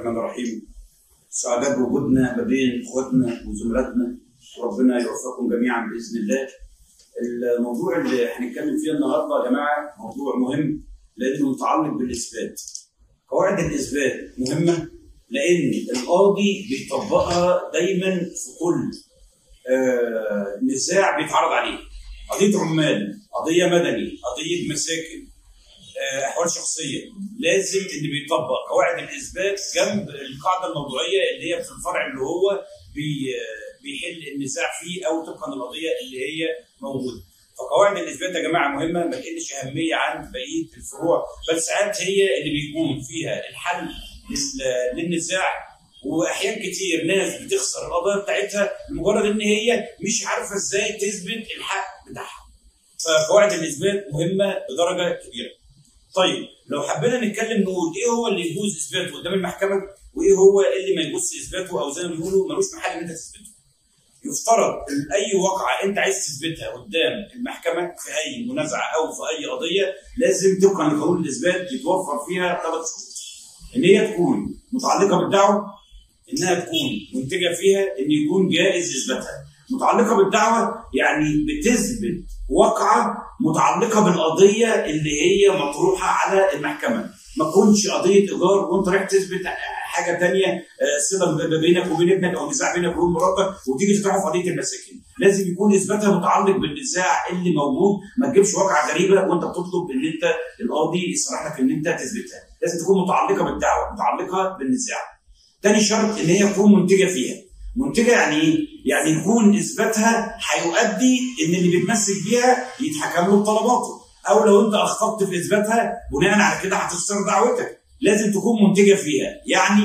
الرحمن الرحيم سعداء بوجودنا ما بين اخواتنا وزملاتنا وربنا يوفقكم جميعا باذن الله. الموضوع اللي هنتكلم فيه النهارده يا جماعه موضوع مهم لانه متعلق بالاثبات. قواعد الاثبات مهمه لان القاضي بيطبقها دايما في كل آه نزاع بيتعرض عليه. قضيه عمال، قضيه مدني، قضيه مساكن، احوال شخصيه لازم اللي بيطبق قواعد الاثبات جنب القاعده الموضوعيه اللي هي في الفرع اللي هو بي بيحل النزاع فيه او طبقا للقضيه اللي هي موجوده. فقواعد الاثبات يا جماعه مهمه ما تقلش اهميه عن بقيه الفروع بل ساعات هي اللي بيكون فيها الحل للنزاع واحيان كتير ناس بتخسر القضايا بتاعتها لمجرد ان هي مش عارفه ازاي تثبت الحق بتاعها. فقواعد الاثبات مهمه بدرجه كبيره. طيب لو حبينا نتكلم نقول ايه هو اللي يجوز اثباته قدام المحكمه وايه هو اللي ما يجوزش اثباته او زي ما بيقولوا ملوش محل ان انت تثبته. يفترض ان اي واقعه انت عايز تثبتها قدام المحكمه في اي منازعه او في اي قضيه لازم طبقا لقانون الاثبات يتوفر فيها ثلاث شروط. ان هي تكون متعلقه بالدعوه انها تكون منتجه فيها ان يكون جائز اثباتها. متعلقه بالدعوه يعني بتثبت واقعه متعلقه بالقضيه اللي هي مطروحه على المحكمه ما تكونش قضيه ايجار وانت رايح تثبت حاجه ثانيه صله بينك وبين ابنك او نزاع بينك وبين مراتك وتيجي تطرحه في قضيه المساكن لازم يكون اثباتها متعلق بالنزاع اللي موجود ما تجيبش واقعه غريبه وانت بتطلب ان انت القاضي يسمح لك ان انت تثبتها لازم تكون متعلقه بالدعوه متعلقه بالنزاع تاني شرط ان هي تكون منتجه فيها منتجه يعني ايه؟ يعني يكون اثباتها هيؤدي ان اللي بيتمسك بيها يتحكم له بطلباته او لو انت اخطات في اثباتها بناء على كده هتخسر دعوتك لازم تكون منتجه فيها يعني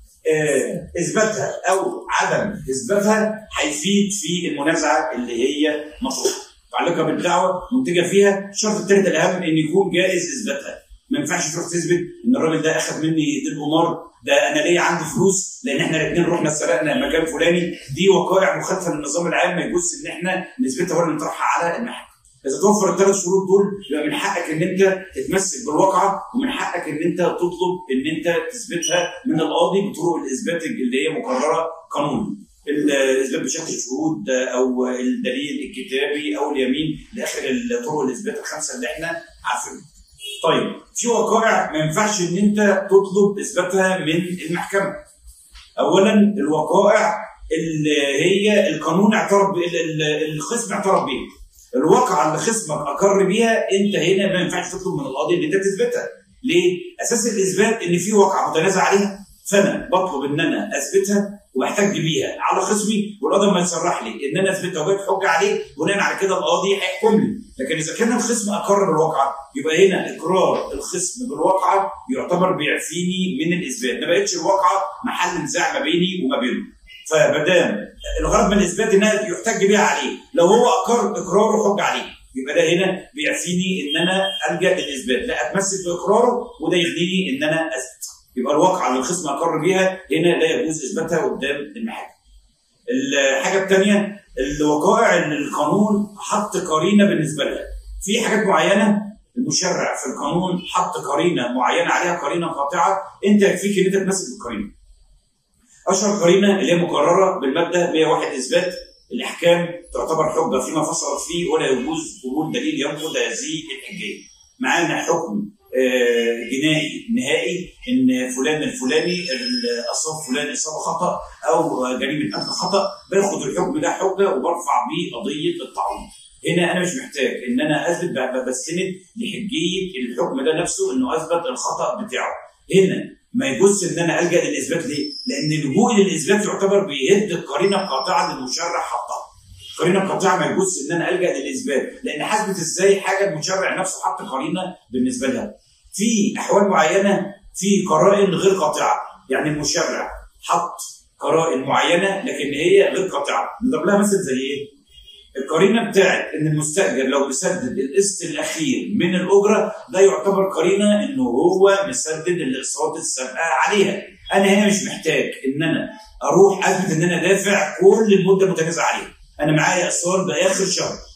آه اثباتها او عدم اثباتها هيفيد في المنازعه اللي هي مطروحه متعلقه بالدعوه منتجه فيها الشرط الثالث الاهم ان يكون جائز اثباتها ما ينفعش تروح تثبت ان الراجل ده اخذ مني دي القمار ده انا ليا عندي فلوس لان احنا الاثنين رحنا سرقنا مكان فلاني دي وقائع مخالفه للنظام العام ما يجوز ان احنا نثبتها ولا نطرحها على المحكمه. اذا توفر الثلاث شروط دول يبقى من حقك ان انت تتمسك بالواقعه ومن حقك ان انت تطلب ان انت تثبتها من القاضي بطرق الاثبات اللي هي مقرره قانونا. الاثبات بشكل شهود او الدليل الكتابي او اليمين لاخر طرق الاثبات الخمسه اللي احنا عارفينها. طيب في وقائع ما ينفعش ان انت تطلب اثباتها من المحكمه. اولا الوقائع اللي هي القانون اعترف الخصم اعترف بيها. الواقعه اللي خصمك اقر بيها انت هنا ما ينفعش تطلب من القاضي ان انت تثبتها. ليه؟ اساس الاثبات ان في واقعه متنازع عليها فانا بطلب ان انا اثبتها وبحتج بيها على خصمي والقاضي ما يصرح لي ان انا اثبتها وجايب حجه عليه بناء على كده القاضي هيحكم لي لكن اذا كان الخصم اقر بالواقعه يبقى هنا اقرار الخصم بالواقعه يعتبر بيعفيني من الاثبات ما بقتش الواقعه محل نزاع ما بيني وما بينه فما دام الغرض من الاثبات انها يحتج بيها عليه لو هو اقر اقراره حجه عليه يبقى ده هنا بيعفيني ان انا الجا للاثبات لا اتمسك باقراره وده يغنيني ان انا اثبت يبقى الواقعه اللي الخصم اقر بيها هنا لا يجوز اثباتها قدام المحاكم. الحاجه الثانيه الوقائع اللي القانون حط قرينه بالنسبه لها. في حاجات معينه المشرع في القانون حط قرينه معينه عليها قرينه قاطعه انت يكفيك ان انت تمسك بالقرينه. اشهر قرينه اللي هي مقرره بالماده 101 اثبات الاحكام تعتبر حجه فيما فصلت فيه ولا يجوز قبول دليل ينقض هذه الحجيه. معانا حكم جنائي نهائي ان فلان الفلاني اصاب فلان اصابه خطا او جريمه قتل خطا باخد الحكم ده حجه وبرفع بيه قضيه التعويض. هنا انا مش محتاج ان انا اثبت بستند لحجيه الحكم ده نفسه انه اثبت الخطا بتاعه. هنا ما يجوزش ان انا الجا للاثبات ليه؟ لان اللجوء للاثبات يعتبر بيهد القرينه القاطعه اللي المشرع حطها. قرينه قاطعه ما يجوزش ان انا الجا للاثبات لان حسبت ازاي حاجه المشرع نفسه حط قرينه بالنسبه لها. في احوال معينه في قرائن غير قاطعه يعني المشرع حط قرائن معينه لكن هي غير قاطعه نضرب لها مثل زي ايه القرينه بتاعت ان المستاجر لو مسدد القسط الاخير من الاجره ده يعتبر قرينه انه هو مسدد الاقساط السابقه عليها انا هنا مش محتاج ان انا اروح اثبت ان انا دافع كل المده المتجاوزه عليها انا معايا اقساط باخر شهر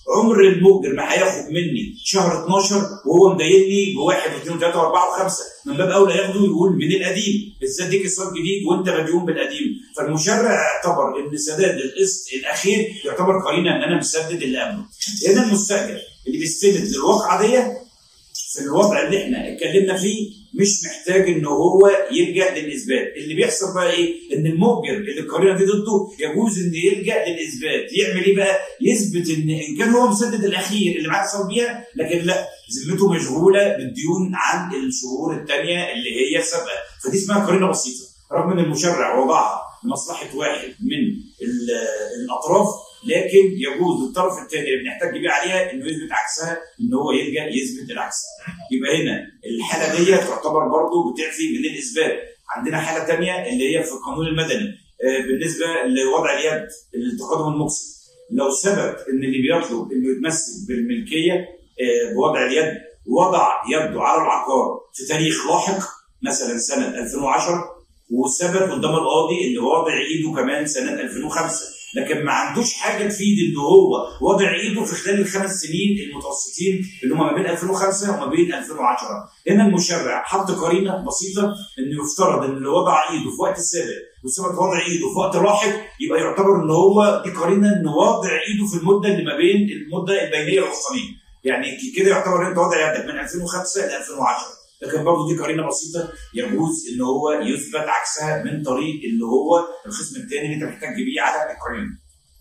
عمر المؤجر ما هياخد مني شهر 12 وهو مدايني بواحد واثنين وثلاثه واربعه وخمسه من باب اولى ياخده يقول من القديم بالذات ديك اصرار جديد وانت مديون بالقديم فالمشرع اعتبر ان سداد القسط الاخير يعتبر قرينه ان انا مسدد اللي قبله هنا المستاجر اللي بيستند للواقعه دي في الوضع اللي احنا اتكلمنا فيه مش محتاج ان هو يلجا للاثبات اللي بيحصل بقى ايه ان المؤجر اللي القرينه دي ضده يجوز ان يلجا للاثبات يعمل ايه بقى يثبت ان ان كان هو مسدد الاخير اللي معاه اتصل بيها لكن لا ذمته مشغوله بالديون عن الشهور الثانيه اللي هي سابقه فدي اسمها قرينه بسيطه رغم ان المشرع وضعها لمصلحه واحد من الاطراف لكن يجوز الطرف الثاني اللي بنحتاج بيه عليها انه يثبت عكسها ان هو يلجا يثبت العكس يبقى هنا الحاله دي تعتبر برضه بتعفي من الاثبات عندنا حاله ثانيه اللي هي في القانون المدني بالنسبه لوضع اليد التقادم المقصد لو ثبت ان اللي بيطلب انه يتمسك بالملكيه بوضع اليد وضع يده على العقار في تاريخ لاحق مثلا سنه 2010 وثبت قدام القاضي ان وضع ايده كمان سنه 2005 لكن ما عندوش حاجه تفيد ان هو وضع ايده في خلال الخمس سنين المتوسطين اللي هم ما بين 2005 وما بين 2010 هنا المشرع حط قرينه بسيطه انه يفترض ان اللي وضع ايده في وقت سابق وثبت وضع ايده في وقت لاحق يبقى يعتبر ان هو دي قرينه ان وضع ايده في المده اللي ما بين المده البينيه الوسطانيه يعني كده يعتبر انت وضع يدك من 2005 ل 2010 لكن برضه دي قرينه بسيطه يجوز ان هو يثبت عكسها من طريق اللي هو الخصم الثاني اللي انت محتاج بيه على القرينه.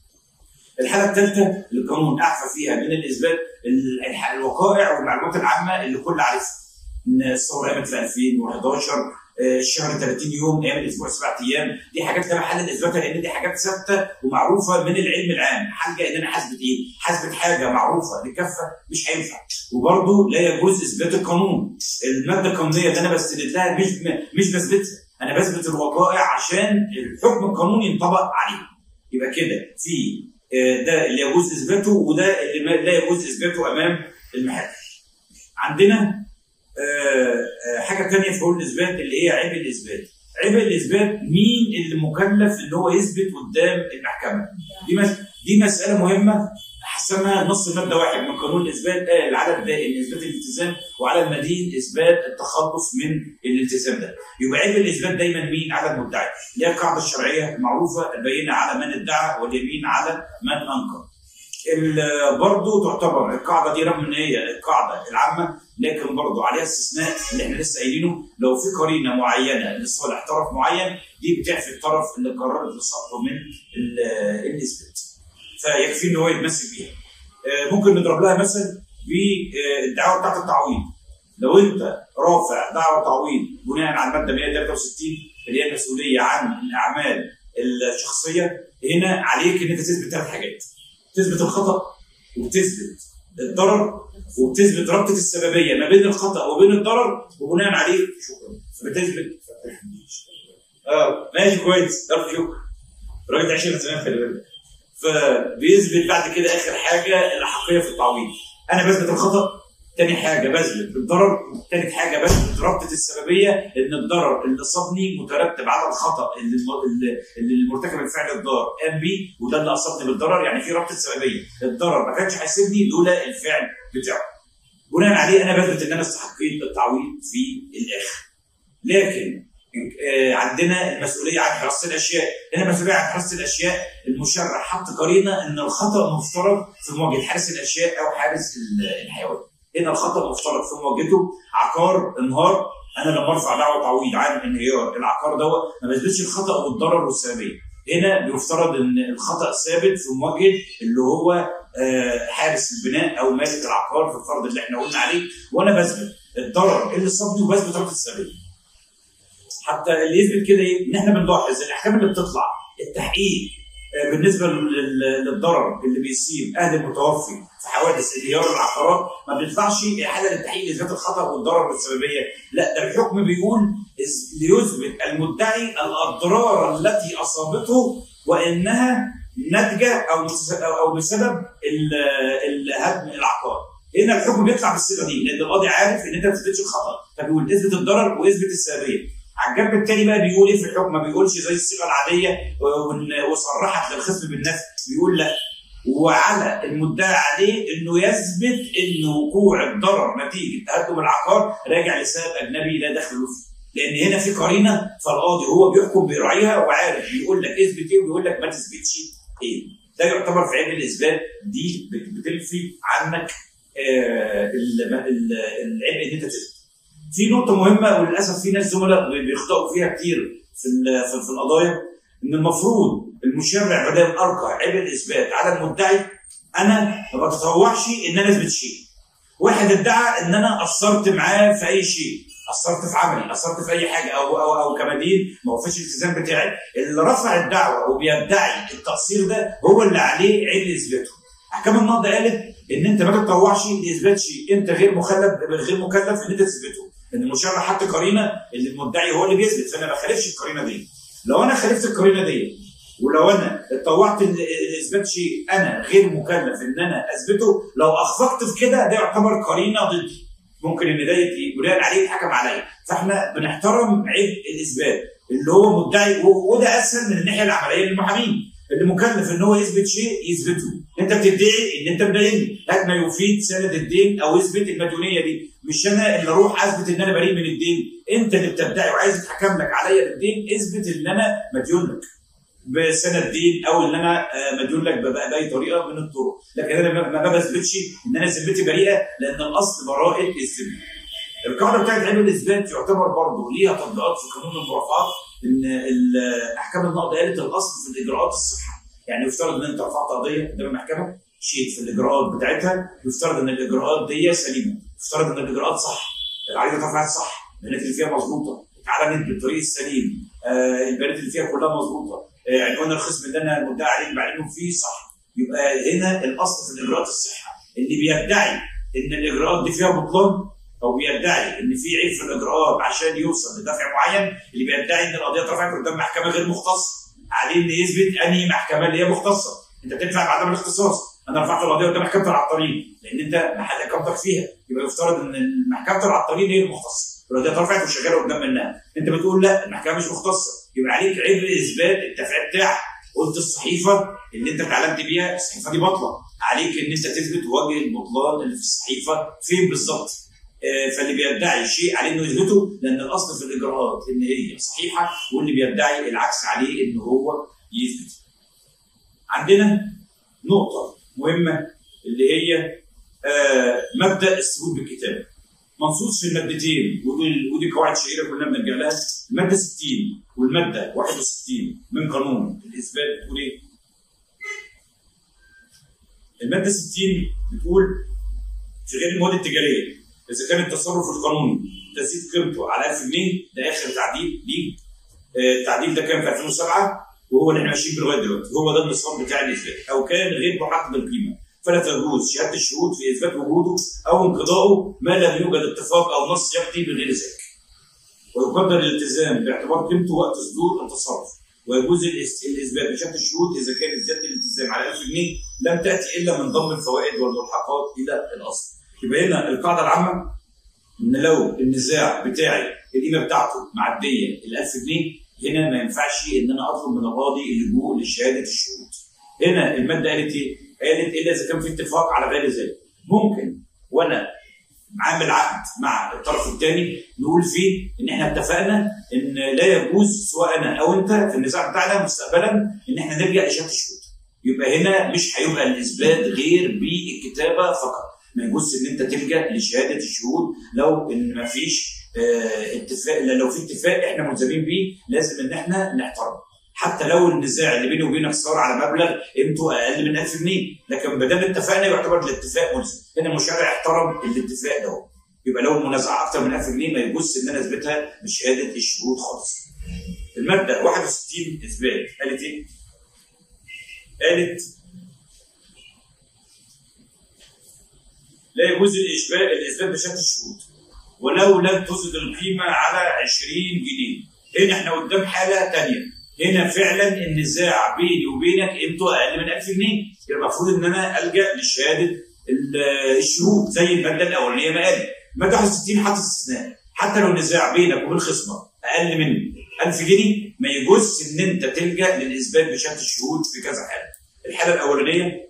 الحاله الثالثه اللي القانون اعفى فيها من الاثبات الوقائع والمعلومات العامه اللي كل عارفها. ان الثوره قامت في 2011 الشهر 30 يوم ايام الاسبوع سبع ايام دي حاجات لا محل لاثباتها لان دي حاجات ثابته ومعروفه من العلم العام حاجه ان انا حاسبه ايه؟ حاسبه حاجه معروفه لكافه مش هينفع وبرضه لا يجوز اثبات القانون الماده القانونيه اللي انا بستند لها مش مش بثبتها انا بثبت الوقائع عشان الحكم القانوني ينطبق عليه يبقى كده في ده اللي يجوز اثباته وده اللي لا يجوز اثباته امام المحاكم عندنا حاجه ثانيه في حقوق الاثبات اللي هي عيب الاثبات عيب الاثبات مين اللي مكلف ان هو يثبت قدام المحكمه دي مس... دي مساله مهمه حسمها نص الماده واحد من قانون الاثبات قال على الدائن اثبات الالتزام وعلى المدين اثبات التخلص من الالتزام ده يبقى عيب الاثبات دايما مين على المدعي اللي هي القاعده الشرعيه المعروفه البينه على من ادعى واليمين على من انكر برضه تعتبر القاعده دي رغم ان هي القاعده العامه لكن برضه عليها استثناء اللي احنا لسه قايلينه لو في قرينه معينه لصالح طرف معين دي بتعفي الطرف اللي قررت لصالحه من الاثبات فيكفي ان هو يتمسك بيها ممكن نضرب لها مثل بالدعوه بتاعت التعويض لو انت رافع دعوه تعويض بناء على الماده 163 اللي هي المسؤوليه عن الاعمال الشخصيه هنا عليك ان انت تثبت ثلاث حاجات تثبت الخطا وبتثبت الضرر وبتثبت ربطه السببيه ما بين الخطا وبين الضرر وبناء عليه شكرا فبتثبت اه ماشي كويس الف شكر الراجل ده 20 زمان خلي بالك فبيثبت بعد كده اخر حاجه الاحقيه في التعويض انا بثبت الخطا تاني حاجه بثبت الضرر تالت حاجه بثبت ربطه السببيه ان الضرر اللي صابني مترتب على الخطا اللي اللي المرتكب الفعل الضار قام بيه وده اللي اصابني بالضرر يعني في ربطه سببيه الضرر ما كانش هيسيبني لولا الفعل بتاعه بناء عليه انا بثبت ان انا استحقيت التعويض في الاخر لكن عندنا المسؤوليه عن حراسه الاشياء، هنا المسؤوليه عن حراسه الاشياء المشرع حط قرينه ان الخطا مفترض في مواجهه حارس الاشياء او حارس الحيوان. هنا الخطا مفترض في مواجهته عقار انهار انا لما ارفع دعوه تعويض عن انهيار العقار دوت ما بثبتش الخطا والضرر والسببيه. هنا بيفترض ان الخطا ثابت في مواجهه اللي هو حارس البناء او مالك العقار في الفرض اللي احنا قلنا عليه وانا بثبت الضرر اللي صابني وبثبت ربط السببيه. حتى اللي يثبت كده ايه؟ ان احنا بنلاحظ الاحكام اللي بتطلع التحقيق بالنسبه للضرر اللي بيصيب اهل المتوفي في حوادث انهيار العقارات ما بيطلعش حاله للتحقيق لاثبات الخطا والضرر والسببيه، لا ده الحكم بيقول ليثبت المدعي الاضرار التي اصابته وانها ناتجه او او بسبب هدم العقار. هنا الحكم بيطلع بالصيغه دي لان القاضي عارف ان انت ما تثبتش الخطا فبيقول اثبت الضرر واثبت السببيه. على الجنب الثاني بقى بيقول ايه في الحكم ما بيقولش زي الصيغه العاديه وصرحت للخصم بالنفي بيقول لا وعلى المدعي عليه انه يثبت ان وقوع الضرر نتيجه تهدم العقار راجع لسبب اجنبي لا دخل له فيه. لان هنا في قرينه فالقاضي هو بيحكم بيراعيها وعارف بيقول لك اثبت ايه وبيقول لك ما تثبتش ايه. ده يعتبر في علم الاثبات دي بتنفي عنك آه العبء ان انت تثبت. في نقطه مهمه وللاسف في ناس زملاء بيخطئوا فيها كتير في في, في القضايا ان المفروض المشرع بدل ارجع عبء الاثبات على المدعي انا ما بتطوعش ان انا اثبت شيء. واحد ادعى ان انا قصرت معاه في اي شيء، قصرت في عملي، قصرت في اي حاجه او او او كمدين ما وفيش الالتزام بتاعي، اللي رفع الدعوه وبيدعي التقصير ده هو اللي عليه عبء اثباته. احكام النقض قالت ان انت ما تتطوعش لاثبات شيء، انت غير مكلف غير مكلف ان انت تثبته. لان المشرع حط قرينه اللي المدعي هو اللي بيثبت فانا ما بخالفش القرينه دي. لو انا خالفت القرينه دي ولو انا اتطوعت لاثبات شيء انا غير مكلف ان انا اثبته لو اخفقت في كده ده يعتبر قرينه ضدي ممكن ان ده بناء عليه يتحكم عليا فاحنا بنحترم عبء الاثبات اللي هو مدعي وده اسهل من الناحيه العمليه للمحامين اللي مكلف ان هو يثبت شيء يثبته انت بتدعي ان انت مديني هات ما يفيد سند الدين او اثبت المديونيه دي مش انا اللي اروح اثبت ان انا بريء من الدين انت اللي بتدعي وعايز يتحكم لك عليا بالدين اثبت ان انا مديون لك بسند دين او ان انا مديون لك باي طريقه من الطرق لكن انا ما بثبتش ان انا ذمتي بريئه لان الاصل براءه الذمه القاعده بتاعت علم الاثبات يعتبر برضه ليها تطبيقات في قانون المرافعات ان احكام النقض قالت الاصل في الاجراءات الصحه يعني يفترض ان انت رفعت قضيه قدام المحكمه شيء في الاجراءات بتاعتها يفترض ان الاجراءات دي سليمه يفترض ان الاجراءات صح العريضه اترفعت صح البيانات اللي فيها مظبوطه اتعلنت بالطريق السليم آه البيانات اللي فيها كلها مظبوطه آه عنوان الخصم اللي انا المدعي عليه بعلنه فيه صح يبقى هنا الاصل في الاجراءات الصحه اللي بيدعي ان الاجراءات دي فيها بطلان او بيدعي ان في عيب في الاجراءات عشان يوصل لدفع معين اللي بيدعي ان القضيه اترفعت قدام محكمه غير مختصه عليه ان يثبت انهي محكمه اللي هي مختصه انت بتدفع بعدم الاختصاص انا رفعت القضيه قدام محكمه العطارين لان انت محل اقامتك فيها يبقى يفترض ان محكمه العطارين هي المختصه القضيه اترفعت وشغاله قدام منها انت بتقول لا المحكمه مش مختصه يبقى عليك عبء اثبات التفعيل بتاعك قلت الصحيفه اللي انت اتعلمت بيها الصحيفه دي بطله عليك ان انت تثبت وجه البطلان اللي في الصحيفه فين بالظبط فاللي بيدعي شيء عليه انه يثبته لان الاصل في الاجراءات ان هي صحيحه واللي بيدعي العكس عليه ان هو يثبت. عندنا نقطه مهمه اللي هي آه مبدا الثبوت بالكتابه. منصوص في المادتين ودي قواعد شهيره كلنا بنرجع لها الماده 60 والماده 61 من قانون الاثبات بتقول ايه؟ الماده 60 بتقول في غير المواد التجاريه اذا كان التصرف القانوني تزيد قيمته على 1000 جنيه ده اخر تعديل ليه آه التعديل ده كان في 2007 وهو اللي احنا ماشيين بيه لغايه دلوقتي هو ده النظام بتاع الاثبات او كان غير محدد القيمه فلا تجوز شهاده الشهود في اثبات وجوده او انقضائه ما لم يوجد اتفاق او نص يقضي بغير ذلك ويقدر الالتزام باعتبار قيمته وقت صدور التصرف ويجوز الاثبات بشهاده الشهود اذا كانت زياده الالتزام على 1000 جنيه لم تاتي الا من ضم الفوائد والملحقات الى الاصل يبقى هنا القاعده العامه ان لو النزاع بتاعي القيمه بتاعته معديه ال 1000 جنيه هنا ما ينفعش ان انا اطلب من القاضي اللجوء لشهاده الشهود. هنا الماده قالت ايه؟ قالت الا اذا كان في اتفاق على غير ذلك. ممكن وانا عامل عقد مع الطرف الثاني نقول فيه ان احنا اتفقنا ان لا يجوز سواء انا او انت في النزاع بتاعنا مستقبلا ان احنا نرجع لشهاده الشهود. يبقى هنا مش هيبقى الاثبات غير بالكتابه فقط. ما يجوز ان انت تلجا لشهاده الشهود لو ان ما فيش اه اتفاق لو في اتفاق احنا ملزمين بيه لازم ان احنا نحترمه حتى لو النزاع اللي بيني وبينك صار على مبلغ قيمته اقل من 1000 جنيه لكن ما دام اتفقنا يعتبر الاتفاق ملزم هنا المشرع احترم الاتفاق ده يبقى لو المنازعه اكثر من 1000 جنيه ما يجوز ان انا اثبتها بشهاده الشهود خالص الماده 61 اثبات قالت ايه؟ قالت لا يجوز الإثبات الإثبات بشهادة الشهود ولو لم تزد القيمة على 20 جنيه هنا احنا قدام حالة تانية هنا فعلا النزاع بيني وبينك قيمته أقل من 1000 جنيه يبقى المفروض إن أنا ألجأ لشهادة الشهود زي المادة الأولانية ما قالت المادة 61 حاطط استثناء حتى لو النزاع بينك وبين خصمك أقل من 1000 جنيه ما يجوز إن أنت تلجأ للإثبات بشهادة الشهود في كذا حالة الحالة الأولانية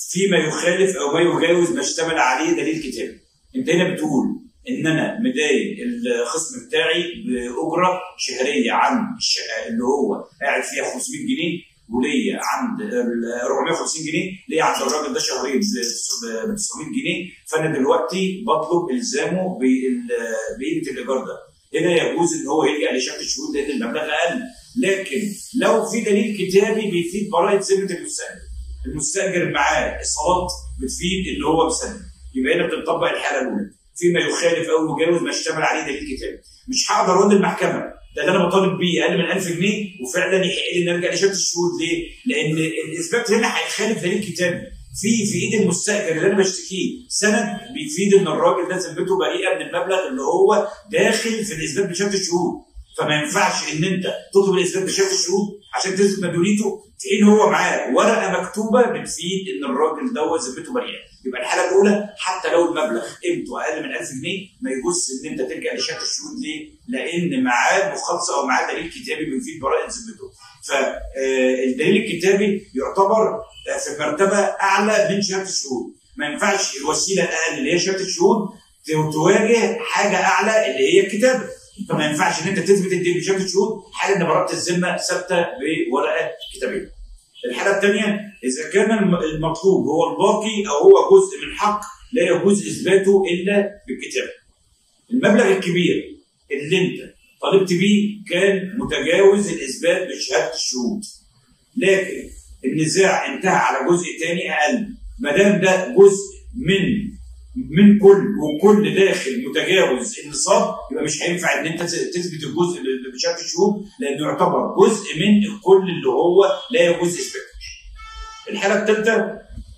فيما يخالف او ما يجاوز ما اشتمل عليه دليل كتابي انت هنا بتقول ان انا مداين الخصم بتاعي باجره شهريه عن الشقه اللي هو قاعد فيها 500 جنيه وليا عند ال 450 جنيه ليا عند الراجل ده شهرين ب 900 جنيه فانا دلوقتي بطلب الزامه بال- بقيمه الايجار ده هنا يجوز ان هو يلجا لشهاده الشهود لان المبلغ اقل لكن لو في دليل كتابي بيفيد براءه ذمه المستاجر المستاجر معاه الصلاه بتفيد ان هو مسلم يبقى هنا بتطبق الحاله الاولى فيما يخالف او يجاوز ما اشتمل عليه دليل كتابي مش هقدر اقول للمحكمه ده اللي انا بطالب بيه اقل من 1000 جنيه وفعلا يحق لي ان ارجع لشهاده الشهود ليه؟ لان الاثبات هنا هيخالف دليل كتابي في في ايد المستاجر اللي انا بشتكيه سند بيفيد ان الراجل ده ذمته بريئه من المبلغ اللي هو داخل في الاثبات بشهاده الشهود فما ينفعش ان انت تطلب الاثبات بشهاده الشهود عشان تثبت مديونيته في حين هو معاه ورقه مكتوبه بتفيد ان الراجل ده ذمته بريئه يبقى الحاله الاولى حتى لو المبلغ قيمته اقل من 1000 جنيه ما يجوز ان انت تلجا لشهاده الشهود ليه؟ لان معاه مخالصه او معاه دليل كتابي بيفيد براءه ذمته فالدليل الكتابي يعتبر في مرتبه اعلى من شهاده الشهود ما ينفعش الوسيله الاقل اللي هي شهاده الشهود تواجه حاجه اعلى اللي هي الكتابه فما ينفعش ان انت تثبت الدين بشهاده الشهود حال ان براءه الذمه ثابته بورقه كتابيه. الحاله الثانيه اذا كان الم- المطلوب هو الباقي او هو جزء من حق لا يجوز اثباته الا بالكتابه. المبلغ الكبير اللي انت طالبت بيه كان متجاوز الاثبات بشهاده الشهود. لكن النزاع انتهى على جزء ثاني اقل ما دام ده جزء من من كل وكل داخل متجاوز النصاب يبقى مش هينفع ان انت تثبت الجزء اللي بشهاده الشهود لانه يعتبر جزء من الكل اللي هو لا يجوز اثباته. الحاله الثالثه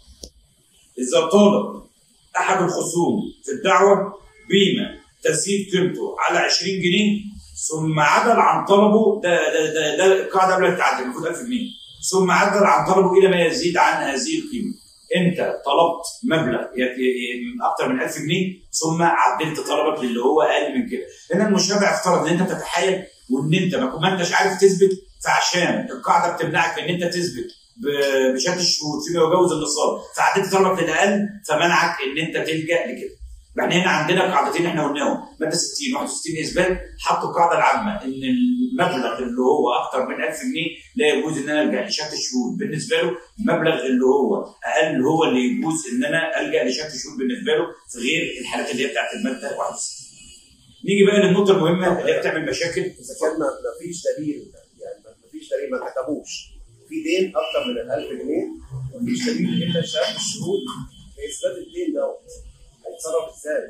اذا طالب احد الخصوم في الدعوه بما تزيد قيمته على 20 جنيه ثم عدل عن طلبه ده ده ده, ده القاعده قبل التعدي المفروض 1000 جنيه ثم عدل عن طلبه الى ما يزيد عن هذه القيمه انت طلبت مبلغ ي- ي- اكتر من 1000 جنيه ثم عدلت طلبك للي هو اقل من كده هنا المشرع افترض ان انت تتحايل وان انت ما ما انتش عارف تثبت فعشان القاعده بتمنعك ان انت تثبت ب- بشهاده الشهود فيما يجاوز النصاب فعدلت طلبك للاقل فمنعك ان انت تلجا لكده يعني هنا عندنا قاعدتين احنا قلناهم ماده 60 61 اثبات حطوا القاعده العامه ان المبلغ اللي هو اكتر من 1000 جنيه لا يجوز ان انا الجا لشهاده الشهود بالنسبه له المبلغ اللي هو اقل هو اللي يجوز ان انا الجا لشهاده الشهود بالنسبه له في غير الحالات اللي هي بتاعت الماده 61 نيجي بقى للنقطه المهمه اللي هي بتعمل مشاكل اذا كان ما ما فيش دليل يعني ما فيش دليل ما كتبوش في دين اكتر من ال 1000 جنيه ما فيش دليل الا شهاده الشهود لاثبات الدين دوت هيتصرف ازاي؟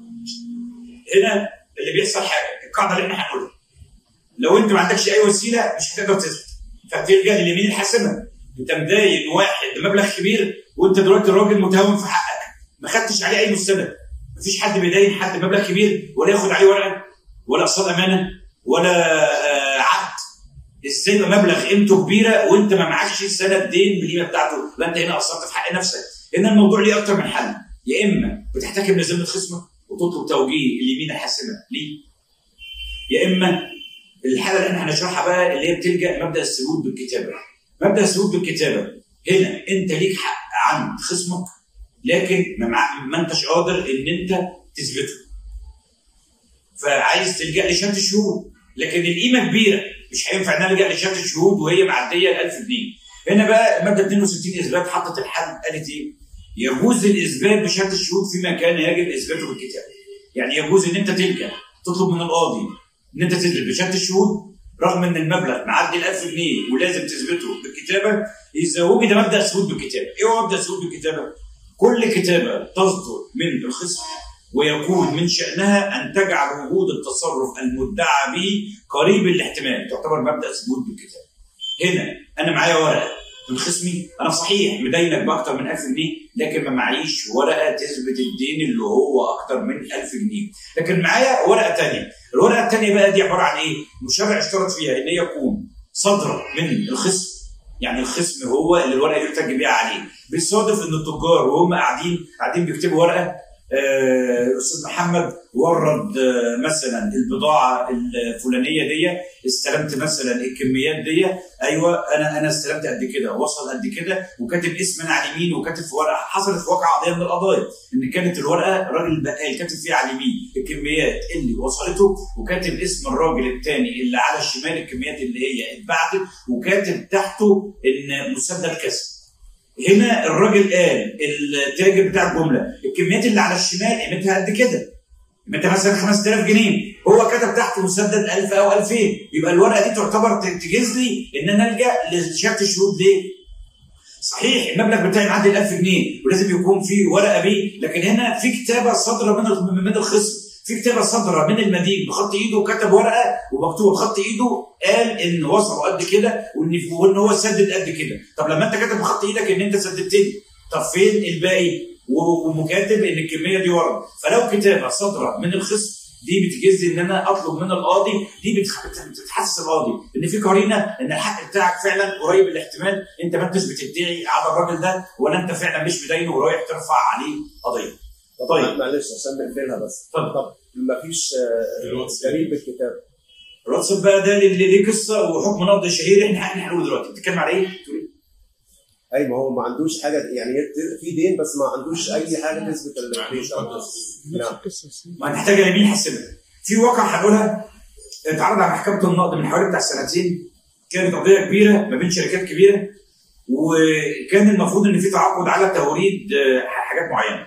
هنا اللي بيحصل حاجه القاعده اللي احنا هنقولها لو انت ما عندكش اي وسيله مش هتقدر تثبت فبتلجا لليمين الحاسمه انت مداين واحد بمبلغ كبير وانت دلوقتي الراجل متهاون في حقك ما خدتش عليه اي مستند مفيش حد بيدين حد بمبلغ كبير ولا ياخد عليه ورقه ولا اقساط امانه ولا آه، عقد ازاي يبقى مبلغ قيمته كبيره وانت ما معكش سند دين بالقيمه بتاعته لا انت هنا قصرت في حق نفسك هنا الموضوع ليه اكتر من حل يا اما بتحتكم لذمه خصمك وتطلب توجيه اليمين الحاسمه ليه يا اما الحاله اللي احنا هنشرحها بقى اللي هي بتلجا مبدا الثبوت بالكتابه مبدا الثبوت بالكتابه هنا انت ليك حق عند خصمك لكن ما, مع... ما انتش قادر ان انت تثبته فعايز تلجا لشهاده الشهود لكن القيمه كبيره مش هينفع ان انا الجا لشهاده الشهود وهي معديه ال 1000 جنيه هنا بقى الماده 62 اثبات حطت الحل قالت ايه؟ يجوز الاثبات بشهاده الشهود فيما كان يجب اثباته بالكتابه يعني يجوز ان انت تلجا تطلب من القاضي ان انت تثبت بشهاده الشهود رغم ان المبلغ معدي ال 1000 جنيه ولازم تثبته بالكتابه اذا وجد مبدا الثبوت بالكتابه، ايه هو مبدا الثبوت بالكتابه؟ كل كتابه تصدر من الخصم ويكون من شانها ان تجعل وجود التصرف المدعى به قريب الاحتمال تعتبر مبدا الثبوت بالكتابه. هنا انا معايا ورقه من خصمي انا صحيح مدينك باكتر من 1000 جنيه لكن ما معيش ورقه تثبت الدين اللي هو اكتر من 1000 جنيه لكن معايا ورقه ثانيه الورقه الثانيه بقى دي عباره عن ايه المشرع اشترط فيها ان هي يكون صادره من الخصم يعني الخصم هو اللي الورقه يحتج بيها عليه بيصادف ان التجار وهم قاعدين قاعدين بيكتبوا ورقه آه، استاذ محمد ورد آه، مثلا البضاعه الفلانيه دي استلمت مثلا الكميات دي ايوه انا انا استلمت قد كده وصل قد كده وكاتب اسم انا على اليمين وكاتب في ورقه حصلت في واقع قضيه من القضايا ان كانت الورقه الراجل البقال كاتب فيها على اليمين الكميات اللي وصلته وكاتب اسم الراجل الثاني اللي على الشمال الكميات اللي هي اتبعتت وكاتب تحته ان مسدد كسب هنا الراجل قال التاجر بتاع الجمله الكميات اللي على الشمال قيمتها قد كده قيمتها مثلا 5000 جنيه هو كتب تحت مسدد 1000 او 2000 يبقى الورقه دي تعتبر تجهز لي ان انا الجا لشهاده الشهود ليه؟ صحيح المبلغ بتاعي معدي ال 1000 جنيه ولازم يكون في ورقه بيه لكن هنا في كتابه صادره من من الخصم في كتابه صادره من المدين بخط ايده وكتب ورقه ومكتوب بخط ايده قال ان وصلوا قد كده وان وان هو سدد قد كده طب لما انت كاتب بخط ايدك ان انت سددت لي طب فين الباقي ومكاتب ان الكميه دي ورد فلو كتابه صادره من الخصم دي بتجز ان انا اطلب من القاضي دي بتح- بتحسس القاضي ان في قرينه ان الحق بتاعك فعلا قريب الاحتمال انت ما انتش بتدعي على الراجل ده ولا انت فعلا مش مدينه ورايح ترفع عليه قضيه. طب طيب. معلش عشان نقفلها بس اتفضل. طب ما فيش دليل بالكتاب الواتساب بقى ده اللي ليه قصه وحكم نقض الشهير احنا احنا هنقوله دلوقتي بتتكلم على ايه؟ تقول إيه؟ اي ما هو ما عندوش حاجه يعني في دين بس ما عندوش اي حاجه تثبت الدين ده. نفس نعم. القصه ما هنحتاج لمين حسبها في واقع هنقولها اتعرض على محكمه النقد من حوالي بتاع سنتين كانت قضيه كبيره ما بين شركات كبيره وكان المفروض ان في تعاقد على توريد آه، حاجات معينه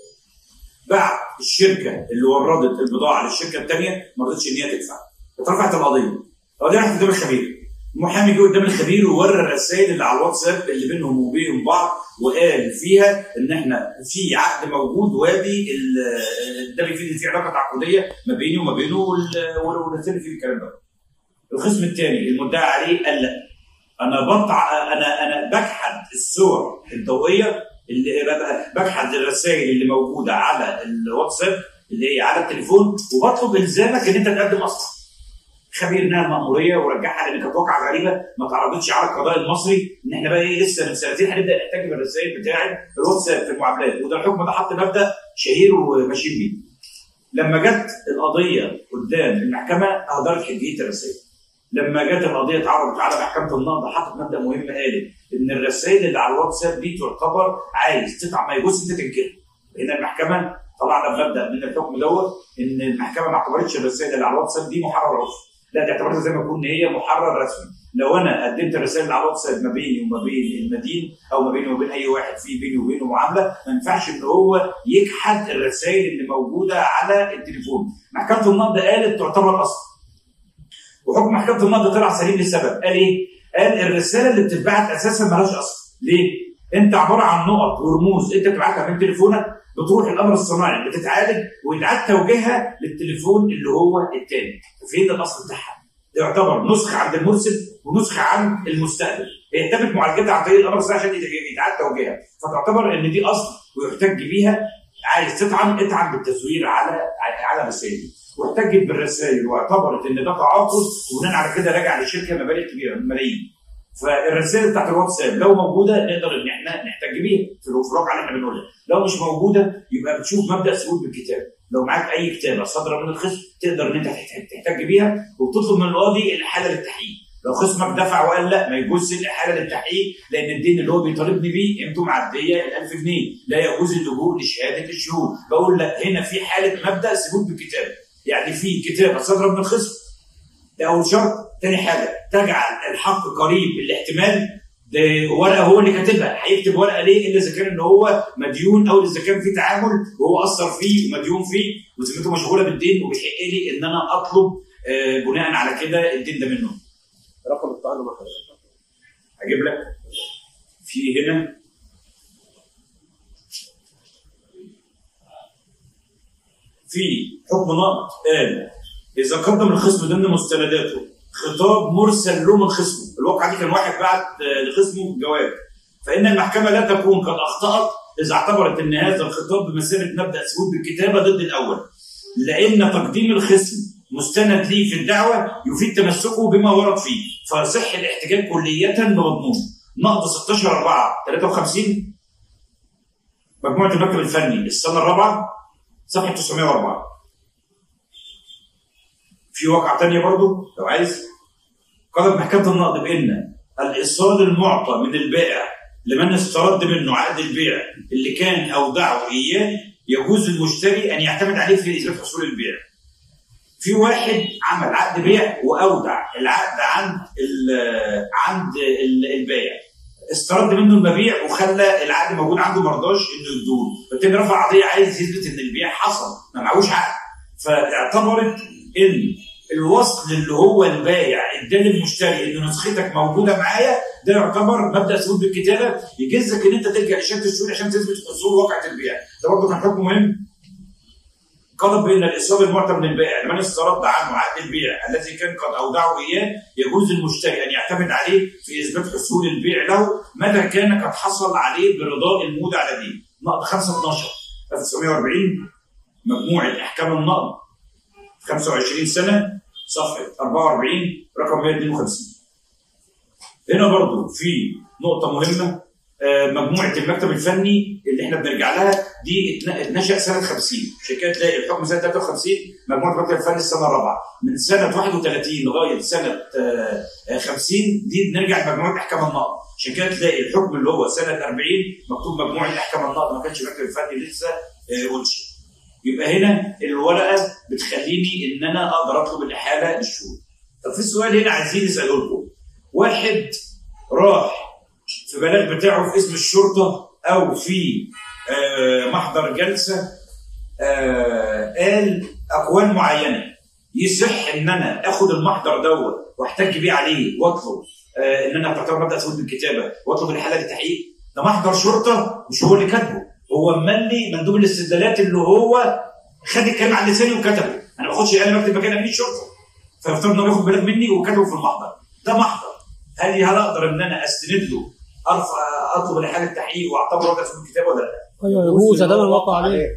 بعد الشركه اللي وردت البضاعه للشركه الثانيه ما رضتش ان هي تدفع اترفعت القضيه القضيه راحت قدام الخبير المحامي جه قدام الخبير وورى الرسائل اللي على الواتساب اللي بينهم وبين بعض وقال فيها ان احنا في عقد موجود وادي ال- ده بيفيد إن في علاقه تعاقديه ما بيني وما بينه وال- والرسائل فيه الكلام ده. الخصم الثاني المدعي عليه قال لا انا بقطع انا انا بجحد الصور الضوئيه اللي بجحد الرسائل اللي موجوده على الواتساب اللي هي على التليفون وبطلب الزامك ان انت تقدم اصلا خبير انها مأموريه ورجعها لان كانت واقعه غريبه ما تعرضتش على القضاء المصري ان احنا بقى ايه لسه من سنتين هنبدا نحتاج بالرسائل بتاعه الواتساب في المعاملات وده الحكم ده حط مبدا شهير وماشيين بيه. لما جت القضيه قدام المحكمه اهدرت حجيه الرسائل. لما جت القضيه اتعرضت على محكمه النقض حطت مبدا مهم قالت ان الرسائل اللي على الواتساب دي تعتبر عايز تدفع ما يجوز انت تنكرها. هنا المحكمه طلعنا بمبدا من الحكم دوت ان المحكمه ما اعتبرتش الرسائل اللي على الواتساب دي محرر عرفي. لا دي اعتبرتها زي ما يكون هي محرر رسمي. لو انا قدمت الرسائل اللي على الواتساب ما بيني وما بين المدين او ما بيني وما بين اي واحد في بيني وبينه معامله ما ينفعش ان هو يجحد الرسائل اللي موجوده على التليفون. محكمه النقض قالت تعتبر اصل. وحكم محكمه النقض طلع سليم لسبب قال ايه؟ قال الرساله اللي بتتبعت اساسا مالهاش اصل ليه؟ انت عباره عن نقط ورموز انت بتبعتها من تليفونك بتروح الامر الصناعي بتتعالج ويتعاد توجيهها للتليفون اللي هو الثاني فين الاصل بتاعها؟ ده يعتبر نسخه عند المرسل ونسخه عن المستقبل هي تمت معالجتها عن طريق الامر الصناعي عشان يتعاد توجيهها فتعتبر ان دي اصل ويحتج بيها عايز تطعن اطعن بالتزوير على على الرسائل دي واحتجت بالرسائل واعتبرت ان ده تعاقد وبناء على كده راجع لشركه مبالغ كبيره ملايين فالرسائل بتاعت الواتساب لو موجوده نقدر ان احنا نحتاج بيها في الواقع اللي احنا بنقولها لو مش موجوده يبقى بتشوف مبدا ثبوت بالكتاب لو معاك اي كتابه صادره من الخصم تقدر ان انت تحتاج- تحتاج بيها وبتطلب من القاضي الاحاله للتحقيق لو خصمك دفع وقال لا ما يجوزش الاحاله للتحقيق لان الدين اللي هو بيطالبني بيه قيمته معديه ال 1000 جنيه لا يجوز اللجوء لشهاده الشهود بقول لا هنا في حاله مبدا ثبوت بالكتاب يعني في كتابه صادره من الخصم ده اول شرط تاني حاجه تجعل الحق قريب الاحتمال ده ورقه هو اللي كاتبها هيكتب ورقه ليه الا اذا كان ان هو مديون او اذا كان في تعامل وهو اثر فيه ومديون فيه وذمته مشغوله بالدين وبيحق لي ان انا اطلب آه، بناء على كده الدين ده منه رقم الطعن مع حضرتك هجيب لك في هنا في حكم نقد قال اذا قدم الخصم ضمن مستنداته خطاب مرسل له من خصمه الواقع دي كان واحد بعت آه، لخصمه جواب فان المحكمه لا تكون قد اخطات اذا اعتبرت ان هذا الخطاب بمثابه مبدا ثبوت بالكتابه ضد الاول لان تقديم الخصم مستند ليه في الدعوه يفيد تمسكه بما ورد فيه فيصح الاحتجاج كليه بمضمون نقض 16 4 53 مجموعه المكتب الفني السنه الرابعه صفحه 904 في واقعة تانية برضو لو عايز قالت محكمة النقد بأن الإيصال المعطى من البائع لمن استرد منه عقد البيع اللي كان أودعه إياه يجوز للمشتري أن يعتمد عليه في إثبات حصول البيع. في واحد عمل عقد بيع وأودع العقد عند ال- عند ال- البائع استرد منه المبيع وخلى العقد موجود عنده ما رضاش انه يدور فالتاني رفع قضيه عايز يثبت ان البيع حصل ما معهوش عقد فاعتبرت ان الوصل اللي هو البايع اداه للمشتري ان نسختك موجوده معايا ده يعتبر مبدا ثبوت بالكتابه يجزك ان انت تلجا لشهاده الشهود عشان تثبت حصول واقعه البيع ده برضه كان حكم مهم قال بان الاصابه المعطى من البائع لمن استرد عنه عقد البيع الذي كان قد اودعه اياه يجوز للمشتري ان يعتمد عليه في اثبات حصول البيع له متى كان قد حصل عليه برضاء المودع لديه نقد 5 12 1940 مجموعه احكام النقد 25 سنه صفحه 44 رقم 152 هنا برضو في نقطه مهمه آه، مجموعه المكتب الفني اللي احنا بنرجع لها دي اتن- اتنشأ سنه 50 عشان كده تلاقي الحكم سنه 53 مجموعه المكتب الفني السنه الرابعه من سنه 31 لغايه سنه آه، آه، 50 دي بنرجع لمجموعه احكام النقد عشان كده تلاقي الحكم اللي هو سنه 40 مكتوب مجموعه احكام النقد ما كانش المكتب الفني لسه آه، انشئ يبقى هنا الورقه بتخليني ان انا اقدر اطلب الاحاله للشهود طب في سؤال هنا عايزين نساله لكم واحد راح في بلاغ بتاعه في اسم الشرطه او في آه، محضر جلسه آه، قال اقوال معينه يصح ان انا اخد المحضر دوت واحتج بيه عليه واطلب آه، ان انا تعتبر مبدا ثبوت بالكتابه واطلب الحاله للتحقيق ده محضر شرطه مش هو اللي كاتبه هو ملي مندوب الاستدلالات اللي هو خد الكلام على لساني وكتبه انا ما باخدش انا بكتب مكان امين الشرطه فيفترض ان هو بياخد بالك مني وكتبه في المحضر ده محضر هل هل اقدر ان انا استند له ارفع اطلب الحاله التحقيق واعتبره مبدا ثبوت بالكتابه ولا لا؟ ايوه يجوز ادام الواقع عليه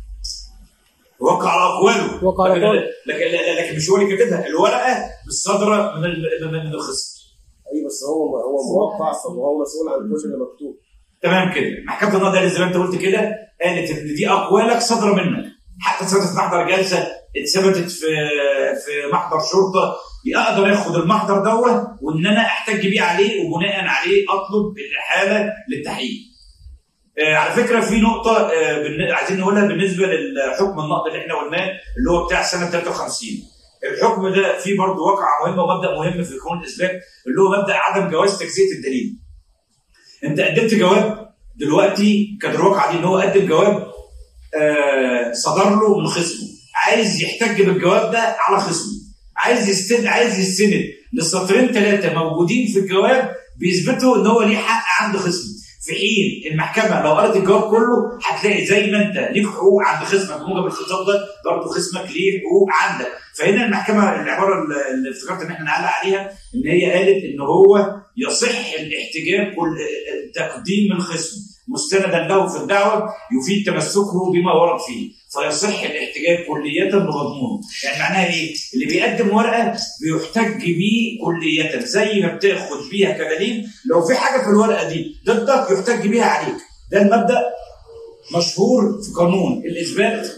وقع على اقواله وقع على لكن أقواله. لكن, لكن مش هو اللي كاتبها الورقه مش صادره من ال- من من الخصم ايوه بس هو هو موقع فهو مسؤول عن كل اللي مكتوب تمام كده محكمه النقد قالت زي ما انت قلت كده قالت ان دي اقوالك صادره منك حتى ثبتت في محضر جلسه اتثبتت في في محضر شرطه اقدر اخد المحضر دوت وان انا احتج بيه عليه وبناء عليه اطلب الاحاله للتحقيق. آه على فكره في نقطه آه بالن- عايزين نقولها بالنسبه للحكم النقد اللي احنا قلناه اللي هو بتاع سنه 53 الحكم ده فيه برضه واقعه مهمه ومبدا مهم في قانون الاثبات اللي هو مبدا عدم جواز تجزئه الدليل. انت قدمت جواب دلوقتي كانت الواقعه دي ان هو قدم جواب آه صدر له من خصمه عايز يحتج بالجواب ده على خصمه عايز يستند عايز يستند لسطرين ثلاثه موجودين في الجواب بيثبتوا ان هو ليه حق عند خصمه في حين المحكمه لو قرأت الجواب كله هتلاقي زي ما انت ليك حقوق عند خصمك بموجب الخطاب ده برضه خصمك ليه حقوق عندك فهنا المحكمه العباره اللي افتكرت ان احنا نعلق عليها ان هي قالت ان هو يصح الاحتجاج كل تقديم الخصم مستندا له في الدعوه يفيد تمسكه بما ورد فيه فيصح الاحتجاج كلية بمضمونه يعني معناها ايه اللي بيقدم ورقه بيحتج بيه كلية زي ما بتاخد بيها كدليل لو في حاجه في الورقه دي ضدك يحتج بيها عليك ده المبدا مشهور في قانون الاثبات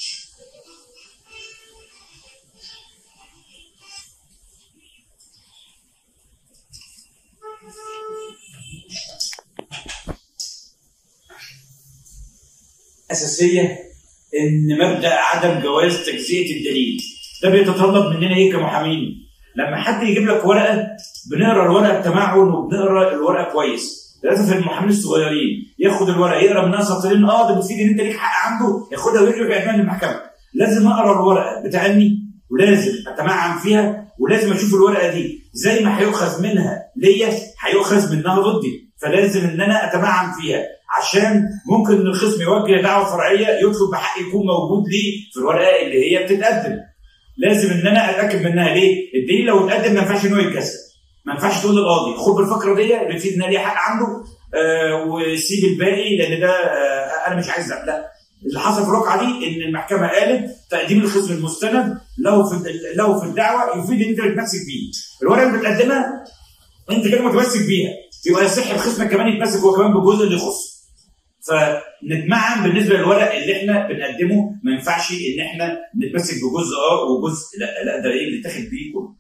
اساسيه ان مبدا عدم جواز تجزئه الدليل ده بيتطلب مننا ايه كمحامين لما حد يجيب لك ورقه بنقرا الورقه بتمعن وبنقرا الورقه كويس للاسف المحامين الصغيرين ياخد الورقه يقرا منها سطرين اه ده بتفيد ان انت ليك حق عنده ياخدها ويجري بعنوان المحكمه لازم اقرا الورقه بتعني ولازم اتمعن فيها ولازم اشوف الورقه دي زي ما هيؤخذ منها ليا هيؤخذ منها ضدي فلازم ان انا اتمعن فيها عشان ممكن ان الخصم يوجه دعوه فرعيه يطلب بحق يكون موجود ليه في الورقه اللي هي بتتقدم لازم ان انا اتاكد منها ليه؟ الدليل لو اتقدم ما ينفعش ان هو يتكسر ما ينفعش تقول للقاضي خد بالفقره دي اللي فيه ان ليه حق عنده آه وسيب الباقي لان ده آه انا مش عايز ده لا اللي حصل في الواقعه دي ان المحكمه قالت تقديم الخصم المستند له في له في الدعوه يفيد ان انت بتمسك بيه الورقه اللي بتقدمها انت كده متمسك بيها يبقى يصح الخصم كمان يتمسك هو كمان بالجزء اللي يخصه فنتمعن بالنسبه للورق اللي احنا بنقدمه ما ينفعش ان احنا نتمسك بجزء اه وجزء لا لا ده ايه اللي تاخد بيه كله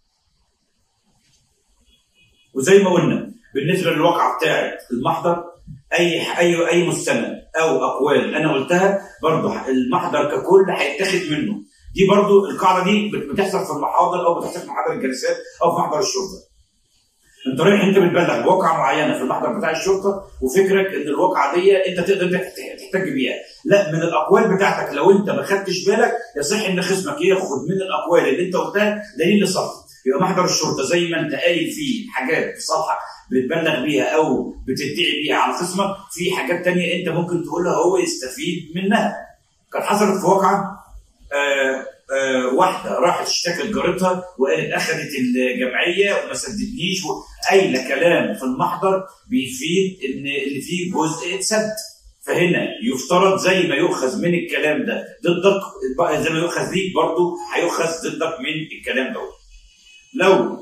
وزي ما قلنا بالنسبه للواقعه بتاعه المحضر اي اي اي مستند او اقوال انا قلتها برضه المحضر ككل هيتاخد منه دي برضه القاعده دي بتحصل في المحاضر او بتحصل في محاضر الجلسات او في محضر الشرطه انت رايح انت بتبلغ بواقعه معينه في المحضر بتاع الشرطه وفكرك ان الواقعه دي انت تقدر انك تحتج بيها لا من الاقوال بتاعتك لو انت ما خدتش بالك يصح ان خصمك ياخد من الاقوال اللي انت قلتها دليل لصالحك يبقى محضر الشرطه زي ما انت قايل فيه حاجات في صالحك بتبلغ بيها او بتدعي بيها على خصمك في حاجات تانية انت ممكن تقولها هو يستفيد منها كانت حصلت في واقعه آه آه واحده راحت اشتكت جارتها وقالت اخذت الجمعيه وما سددنيش قايله كلام في المحضر بيفيد ان اللي فيه جزء اتسد فهنا يفترض زي ما يؤخذ من الكلام ده ضدك زي ما يؤخذ ليك برضه هيؤخذ ضدك من الكلام ده لو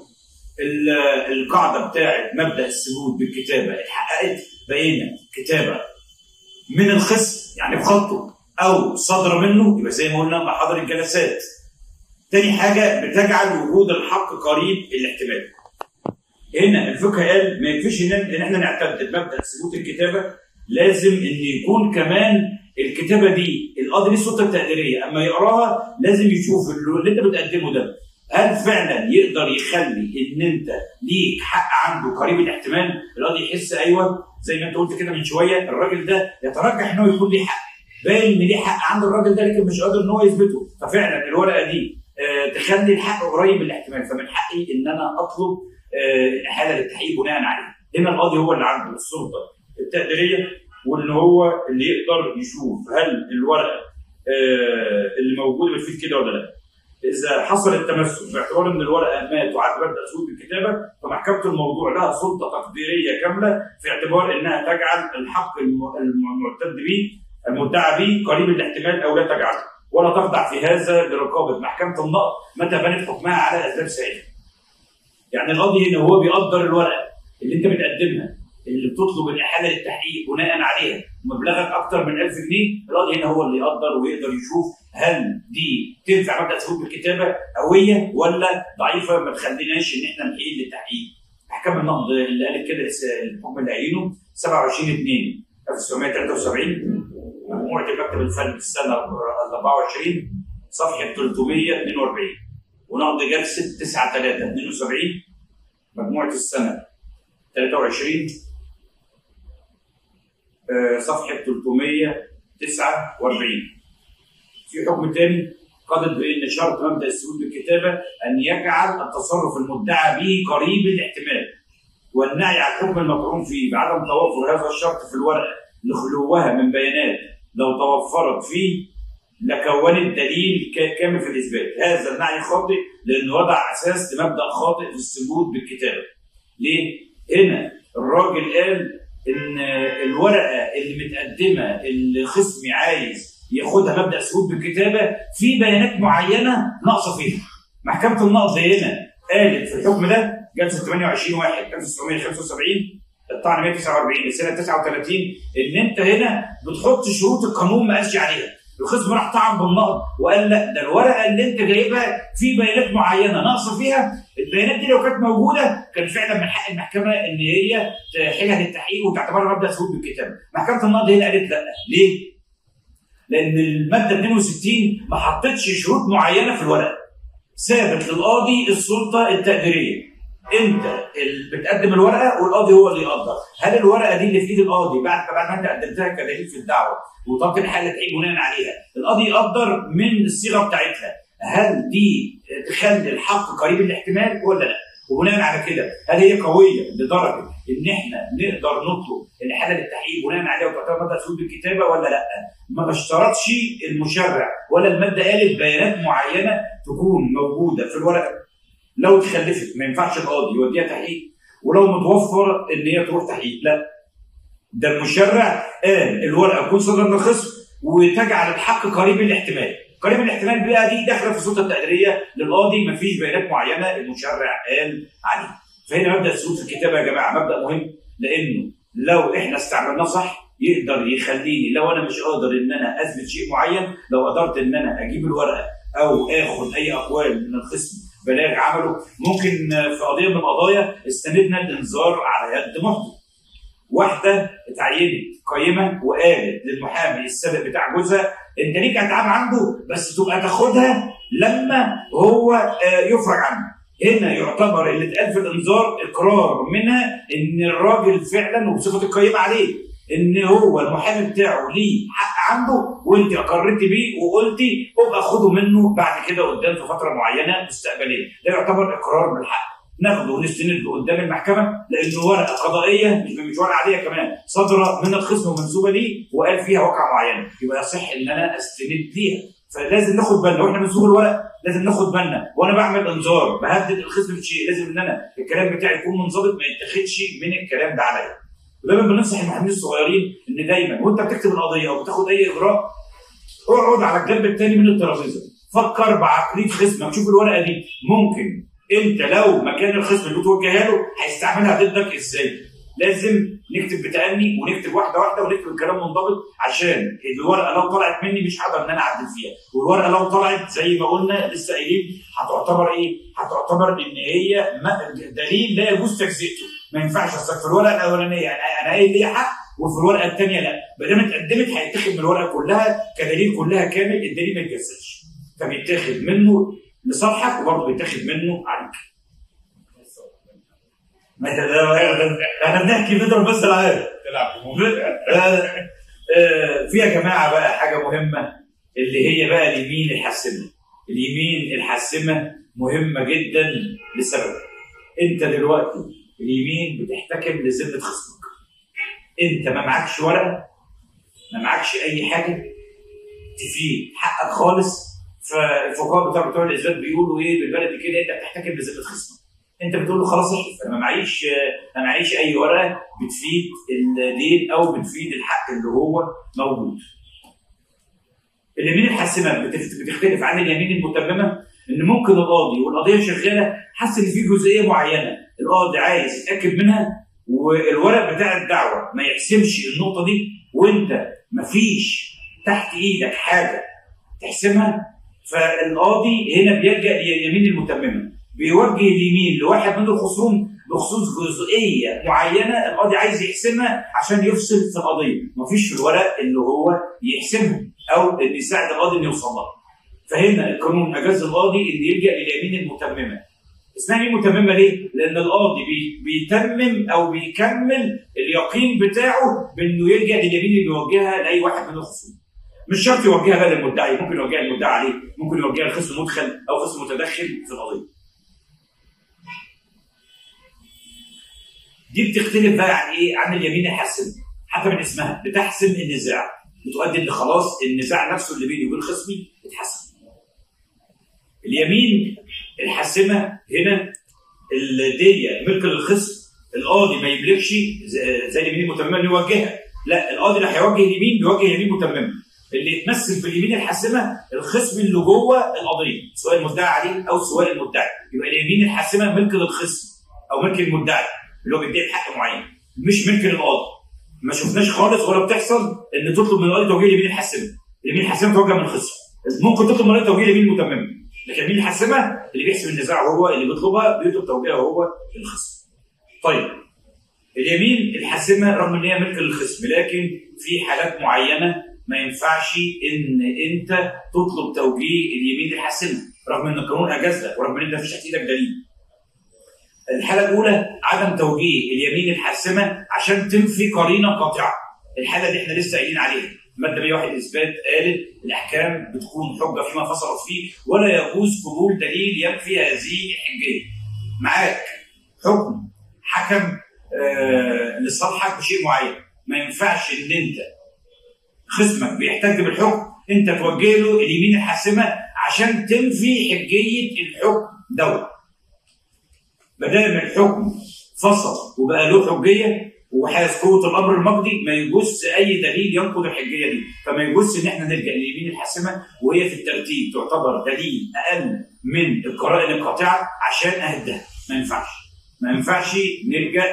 القاعده بتاعت مبدا الثبوت بالكتابه اتحققت بقينا كتابه من الخصم يعني بخطه او صدر منه يبقى زي ما قلنا محاضر الجلسات. تاني حاجه بتجعل وجود الحق قريب الاحتمال. هنا الفقه قال ما يكفيش ان احنا نعتمد مبدا ثبوت الكتابه لازم ان يكون كمان الكتابه دي القاضي ليه السلطه التقديريه اما يقراها لازم يشوف اللي انت بتقدمه ده هل فعلا يقدر يخلي ان انت ليك حق عنده قريب الاحتمال القاضي يحس ايوه زي ما انت قلت كده من شويه الراجل ده يترجح ان هو يكون ليه حق باين ان ليه حق عند الراجل ده لكن مش قادر ان هو يثبته ففعلا الورقه دي آه تخلي الحق قريب من الاحتمال فمن حقي ان انا اطلب آه احاله للتحقيق بناء عليه هنا القاضي هو اللي عنده السلطه التقديريه وان هو اللي يقدر يشوف هل الورقه آه اللي موجوده بتفيد كده ولا لا اذا حصل التمسك باعتبار ان الورقه ما تعد مبدا اسلوب الكتابه فمحكمه الموضوع لها سلطه تقديريه كامله في اعتبار انها تجعل الحق المعتد به المدعى به قريب الاحتمال او لا تجعله ولا تخضع في هذا لرقابه محكمه النقض متى بنت حكمها على اسباب سائله. يعني القاضي هنا وهو بيقدر الورقه اللي انت بتقدمها اللي بتطلب الاحاله للتحقيق بناء عليها مبلغك اكثر من 1000 جنيه القاضي هنا هو اللي يقدر ويقدر يشوف هل دي تنفع مبدا ثبوت بالكتابه قويه ولا ضعيفه ما تخليناش ان احنا نحيل للتحقيق. احكام النقض اللي قالت كده الحكم اللي قايله 27 2 1973 مجموعه المكتب الفني في السنه ال 24 صفحه 342 ونقض جلسه 9 3 72 مجموعه السنه 23 صفحه 349 في حكم ثاني قضت بان شرط مبدا الثبوت بالكتابه ان يجعل التصرف المدعى به قريب الاحتمال والنهي عن الحكم المطعون فيه بعدم توفر هذا الشرط في الورقه لخلوها من بيانات لو توفرت فيه لكونت دليل كامل في الاثبات، هذا النعي خاطئ لانه وضع اساس لمبدا خاطئ في الثبوت بالكتابه. ليه؟ هنا الراجل قال ان الورقه اللي متقدمه اللي خصمي عايز ياخدها مبدا ثبوت بالكتابه في بيانات معينه ناقصه فيها. محكمه النقض هنا قالت في الحكم ده جلسه 28 1 1975 الطعن 149 السنه 39 ان انت هنا بتحط شروط القانون ما قالش عليها الخصم راح طعن بالنقض وقال لا ده الورقه اللي انت جايبها في بيانات معينه ناقصه فيها البيانات دي لو كانت موجوده كان فعلا من حق المحكمه ان هي تحيلها للتحقيق وتعتبرها مبدا ثبوت بالكتابه محكمه النقض هنا قالت لا ليه؟ لان الماده 62 ما حطتش شروط معينه في الورقه ثابت للقاضي السلطه التقديريه انت اللي بتقدم الورقه والقاضي هو اللي يقدر هل الورقه دي اللي في ايد القاضي بعد بعد ما انت قدمتها كدليل في الدعوه وطلبت الحاله تحقيق بناء عليها القاضي يقدر من الصيغه بتاعتها هل دي تخلي الحق قريب الاحتمال ولا لا وبناء على كده هل هي قويه لدرجه ان احنا نقدر نطلب الاحاله للتحقيق بناء عليها وتعتبر مبدا ثبوت بالكتابه ولا لا ما اشترطش المشرع ولا الماده قالت بيانات معينه تكون موجوده في الورقه لو اتخلفت ما ينفعش القاضي يوديها تحقيق ولو متوفر ان هي تروح تحقيق لا ده المشرع قال الورقه تكون صدر من الخصم وتجعل الحق قريب الاحتمال قريب الاحتمال بقى دي داخله في السلطه التقديريه للقاضي ما فيش بيانات معينه المشرع قال عليها فهنا مبدا الثبوت في الكتابه يا جماعه مبدا مهم لانه لو احنا استعملناه صح يقدر يخليني لو انا مش قادر ان انا اثبت شيء معين لو قدرت ان انا اجيب الورقه او اخد اي اقوال من الخصم بلاغ عمله ممكن في قضيه من القضايا استندنا الانذار على يد محضر واحده اتعينت قيمه وقالت للمحامي السابق بتاع جوزها انت ليك اتعاب عنده بس تبقى تاخدها لما هو آه، يفرج عنه هنا يعتبر اللي اتقال في الانذار اقرار منها ان الراجل فعلا وبصفه القيمه عليه ان هو المحامي بتاعه ليه حق عنده وانت اقررتي بيه وقلتي ابقى خده منه بعد كده قدام في فتره معينه مستقبليه ده يعتبر اقرار بالحق ناخده ونستنده قدام المحكمه لانه ورقه قضائيه مش مش ورقه عاديه كمان صادره من الخصم ومنسوبه ليه وقال فيها واقعه معينه يبقى يصح ان انا استند ليها فلازم ناخد بالنا واحنا بنسوق الورق لازم ناخد بالنا وانا بعمل انذار بهدد الخصم بشيء لازم ان انا الكلام بتاعي يكون منضبط ما يتاخدش من الكلام ده عليا ودايما بننصح المحامين الصغيرين ان دايما وانت بتكتب القضيه او بتاخد اي اجراء اقعد على الجنب الثاني من الترابيزه فكر بعقليه خصمك شوف الورقه دي ممكن انت لو مكان الخصم اللي بتوجهها له هيستعملها ضدك ازاي لازم نكتب بتأني ونكتب واحده واحده ونكتب الكلام منضبط عشان الورقه لو طلعت مني مش هقدر ان انا اعدل فيها والورقه لو طلعت زي ما قلنا لسه قايلين هتعتبر ايه؟ هتعتبر ان هي دليل لا يجوز تجزئته ما ينفعش اصل في الورقه الاولانيه انا انا قايل ليا حق وفي الورقه الثانيه لا ما دام اتقدمت هيتاخد من الورقه كلها كدليل كلها كامل الدليل ما يتجزاش فبيتاخد منه لصالحك وبرضه بيتاخد منه عليك ما احنا بنحكي بنضرب بس العيال في يا جماعه بقى حاجه مهمه اللي هي بقى اليمين الحاسمه اليمين الحاسمه مهمه جدا لسبب انت دلوقتي اليمين بتحتكم لذمه خصمك انت ما معكش ورقه ما معكش اي حاجه تفيد حقك خالص فالفقهاء بتوع بتوع الاثبات بيقولوا ايه بالبلدي كده انت بتحتكم لذمه خصمك انت بتقول له خلاص احلف انا ما معيش ما معيش اي ورقه بتفيد الدين او بتفيد الحق اللي هو موجود. اليمين الحاسمه بتختلف عن اليمين المتممه ان ممكن القاضي والقضيه شغاله حس ان في جزئيه معينه القاضي عايز يتاكد منها والورق بتاع الدعوه ما يحسمش النقطه دي وانت ما فيش تحت ايدك حاجه تحسمها فالقاضي هنا بيلجا لليمين المتممه بيوجه اليمين لواحد من الخصوم بخصوص جزئيه معينه القاضي عايز يحسمها عشان يفصل في القضيه، مفيش في الورق اللي هو يحسمها او اللي يساعد القاضي انه يوصل لها. فهنا القانون اجاز القاضي ان يلجا لليمين المتممه. اسمها يمين متممه ليه؟ لان القاضي بي بيتمم او بيكمل اليقين بتاعه بانه يلجا لليمين اللي بيوجهها لاي واحد من الخصوم. مش شرط يوجهها بقى للمدعي، ممكن يوجهها للمدعي عليه، ممكن يوجهها لخصم مدخل او خصم متدخل في القضيه. دي بتختلف بقى عن ايه؟ عن اليمين الحاسمه حتى من اسمها بتحسم النزاع بتؤدي ان خلاص النزاع نفسه اللي بيني وبين خصمي اتحسم. اليمين الحاسمه هنا الديه ملك للخصم القاضي ما يملكش زي اليمين المتممه اللي يوجهها لا القاضي اللي هيوجه اليمين بيوجه يمين متممه اللي يتمثل في اليمين الحاسمه الخصم اللي جوه القضيه سواء المدعي عليه او سواء المدعي يبقى اليمين الحاسمه ملك للخصم او ملك المدعي اللي هو بيدعي بحق معين مش ملك للقاضي ما شفناش خالص ولا بتحصل ان تطلب من القاضي توجيه اليمين الحاسمه اليمين الحاسمه توجه من الخصم ممكن تطلب من القاضي توجيه اليمين المتممه لكن اليمين الحاسمه اللي بيحسم النزاع هو اللي بيطلبها بيطلب توجيهها هو الخصم طيب اليمين الحاسمه رغم ان هي ملك للخصم لكن في حالات معينه ما ينفعش ان انت تطلب توجيه اليمين الحاسمه رغم ان القانون اجاز لك ورغم ان انت مفيش تحت ايدك دليل الحالة الأولى عدم توجيه اليمين الحاسمة عشان تنفي قرينة قاطعة. الحالة اللي احنا لسه قايلين عليها. المادة 101 إثبات قالت الأحكام بتكون حجة فيما فصلت فيه ولا يجوز قبول دليل ينفي هذه الحجية. معاك حكم حكم آه لصالحك بشيء معين. ما ينفعش إن أنت خصمك بيحتج بالحكم أنت توجه له اليمين الحاسمة عشان تنفي حجية الحكم دوت. ما دام الحكم فصل وبقى له حجيه وحيث قوه الامر المقضي ما يجوز اي دليل ينقض الحجيه دي فما يجوز ان احنا نلجا لليمين الحاسمه وهي في الترتيب تعتبر دليل اقل من القرائن القاطعه عشان اهدها ما ينفعش ما ينفعش نلجا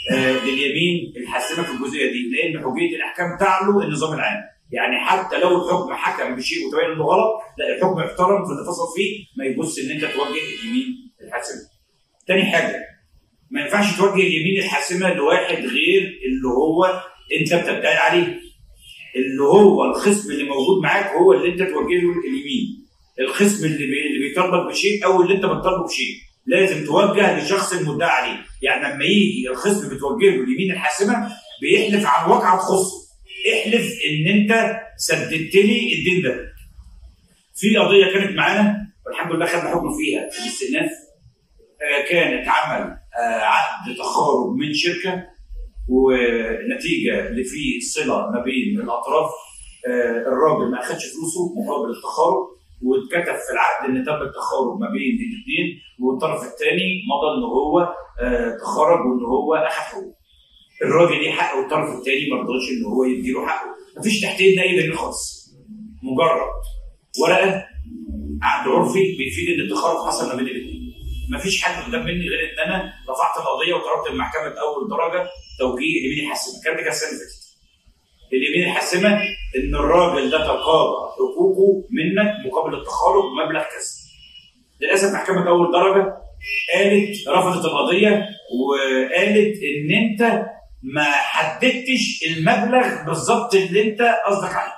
آه، لليمين الحاسمه في الجزئيه دي لان حجيه الاحكام تعلو النظام العام يعني حتى لو الحكم حكم بشيء وتبين انه غلط لا الحكم يحترم في اللي فصل فيه ما يبص ان انت توجه اليمين الحاسمه. تاني حاجه ما ينفعش توجه اليمين الحاسمه لواحد غير اللي هو انت بتبتعد عليه. اللي هو الخصم اللي موجود معاك هو اللي انت توجه له اليمين. الخصم اللي بي- اللي بيطالبك بشيء او اللي انت بتطالبه بشيء. لازم توجه لشخص المدعى عليه، يعني لما يجي الخصم بتوجه له اليمين الحاسمه بيحلف عن واقعه تخصه. احلف ان انت سددت لي الدين ده. في قضيه كانت معانا والحمد لله خدنا حكم فيها في الاستئناف آه، كانت عمل آه، عقد تخارج من شركه ونتيجه اللي فيه صله ما بين الاطراف آه، الراجل ما اخدش فلوسه مقابل التخارج واتكتب في العقد ان تم التخارج ما بين الاثنين والطرف الثاني مضى ان هو آه، تخرج وان هو اخذ حقوقه. الراجل ليه حق والطرف الثاني ما رضاش ان هو يديله حقه مفيش تحتيه اي دليل خالص مجرد ورقه عقد عرفي بيفيد ان التخارج حصل ما بين الاثنين مفيش حد قدام مني غير ان انا رفعت القضيه وطلبت من محكمه اول درجه توجيه اليمين الحاسمه الكلام ده كان السنه اللي فاتت اليمين الحاسمه ان الراجل ده تقاضى حقوقه منك مقابل التخارج بمبلغ كذا للاسف محكمه اول درجه قالت رفضت القضيه وقالت ان انت ما حددتش المبلغ بالظبط اللي انت قصدك عليه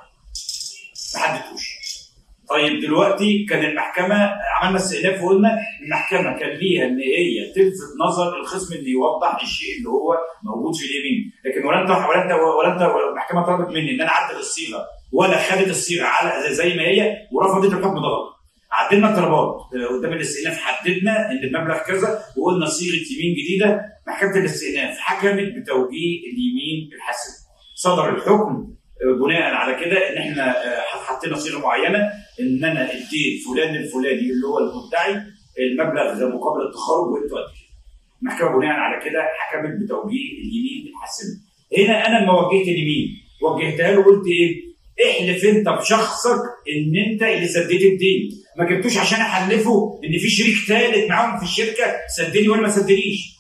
ما حددتوش طيب دلوقتي كان المحكمه عملنا استئناف وقلنا المحكمه كان ليها ان هي تلفت نظر الخصم ان يوضح الشيء اللي هو موجود في اليمين لكن ولا انت ولا انت ولا انت ولا المحكمه طلبت مني ان انا اعدل الصيغه ولا خدت الصيغه على زي ما هي ورفضت الحكم ده غلط عدلنا الطلبات آه، قدام الاستئناف حددنا ان المبلغ كذا وقلنا صيغه يمين جديده محكمه الاستئناف حكمت بتوجيه اليمين الحسن صدر الحكم آه، بناء على كده ان احنا آه، حطينا صيغه معينه ان انا اديت فلان الفلاني اللي هو المدعي المبلغ مقابل التخرج وانتوا قد كده. المحكمه بناء على كده حكمت بتوجيه اليمين الحسن. هنا انا لما وجهت اليمين وجهتها له قلت ايه؟ احلف انت بشخصك ان انت اللي سديت الدين ما جبتوش عشان احلفه ان في شريك ثالث معاهم في الشركه سدني وانا ما سدنيش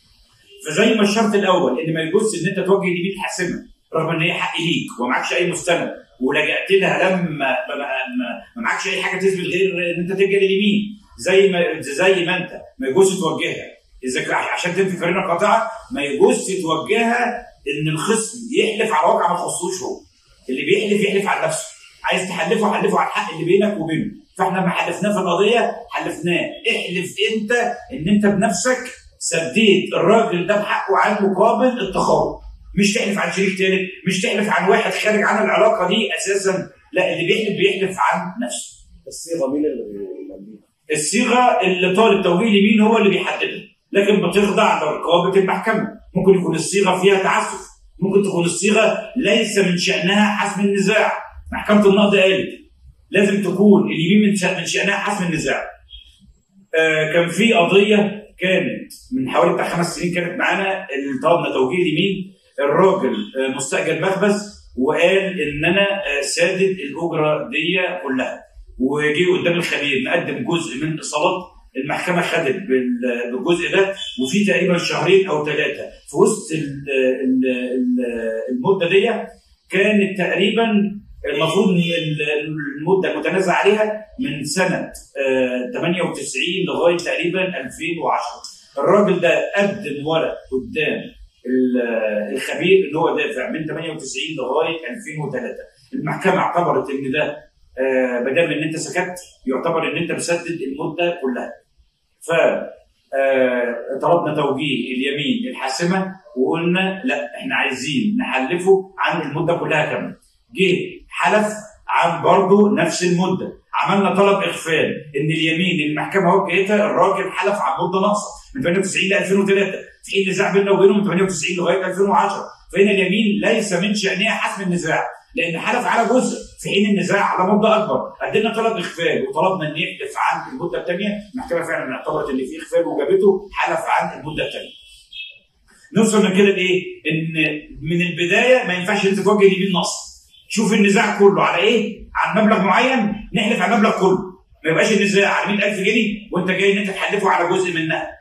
فزي ما الشرط الاول ان ما يجوز ان انت توجه اليمين الحاسمه رغم ان هي حق ليك ومعكش اي مستند ولجأت لها لما ما, ما, ما, ما معكش اي حاجه تثبت غير ان انت تلجا لليمين زي ما زي ما انت ما يجوز توجهها اذا كان عشان تنفي فريق قاطعه ما يجوز توجهها ان الخصم يحلف على واقع ما تخصوش هو اللي بيحلف يحلف على نفسه عايز تحلفه حلفه على الحق اللي بينك وبينه فاحنا لما حلفناه في القضيه حلفناه احلف انت ان انت بنفسك سديت الراجل ده بحقه عن مقابل التخارج مش تحلف عن شريك تالت مش تحلف عن واحد خارج عن العلاقه دي اساسا لا اللي بيحلف بيحلف عن نفسه الصيغه مين اللي بيمليها؟ الصيغه اللي طالب توجيه اليمين هو اللي بيحددها لكن بتخضع لرقابه المحكمه ممكن يكون الصيغه فيها تعسف ممكن تكون الصيغه ليس من شانها حسم النزاع محكمه النقد قالت لازم تكون اليمين من شأن- من شانها حسم النزاع آه كان في قضيه كانت من حوالي بتاع خمس سنين كانت معانا اللي طلبنا توجيه اليمين الراجل آه مستاجر مخبز وقال ان انا آه سادد الاجره دي كلها وجي قدام الخبير مقدم جزء من ايصالات المحكمه خدت بال- بالجزء ده وفي تقريبا شهرين او ثلاثه في وسط ال- ال- ال- المده دي كانت تقريبا المفروض إن ال- المده المتنازع عليها من سنه آه، 98 لغايه تقريبا 2010 الراجل ده قدم ورق قدام ال- الخبير اللي هو دافع من 98 لغايه 2003 المحكمه اعتبرت ان ده آه، ما دام ان انت سكت يعتبر ان انت مسدد المده كلها ف آه، طلبنا توجيه اليمين الحاسمه وقلنا لا احنا عايزين نحلفه عن المده كلها كامله جه حلف عن برضه نفس المده عملنا طلب اغفال ان اليمين اللي المحكمه وجهتها الراجل حلف عن مده ناقصه من 98 ل 2003 في نزاع بيننا وبينهم من 98 لغايه 2010 فهنا اليمين ليس من شانها حسم النزاع لان حلف على جزء في حين النزاع على مده اكبر قدمنا طلب اغفال وطلبنا ان يحلف عن المده الثانيه المحكمه فعلا اعتبرت ان في اغفال وجابته حلف عن المده الثانيه نوصل من كده لايه؟ ان من البدايه ما ينفعش انت توجه اليمين نص شوف النزاع كله على ايه؟ عن مبلغ معين نحلف على المبلغ كله ما يبقاش النزاع على 100000 جنيه وانت جاي ان انت تحلفه على جزء منها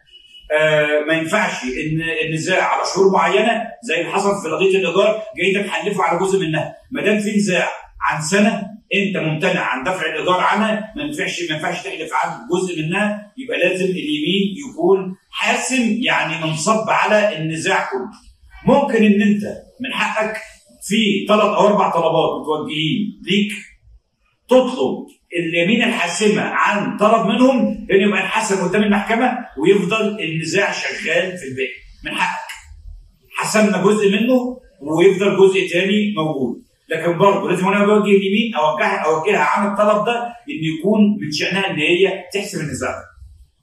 آه ما ينفعش ان النزاع على شهور معينه زي اللي حصل في قضيه الايجار جاي تحلفه على جزء منها ما دام في نزاع عن سنه انت ممتنع عن دفع الايجار عنها ما ينفعش ما ينفعش تحلف عن جزء منها يبقى لازم اليمين يكون حاسم يعني منصب على النزاع كله ممكن ان انت من حقك في ثلاث او اربع طلبات متوجهين ليك تطلب اليمين الحاسمه عن طلب منهم انه يبقى انحسم قدام المحكمه ويفضل النزاع شغال في الباقي من حقك حسمنا جزء منه ويفضل جزء تاني موجود لكن برضه لازم وانا بوجه اليمين اوجهها اوجهها عن الطلب ده ان يكون من شانها ان هي تحسم النزاع ده.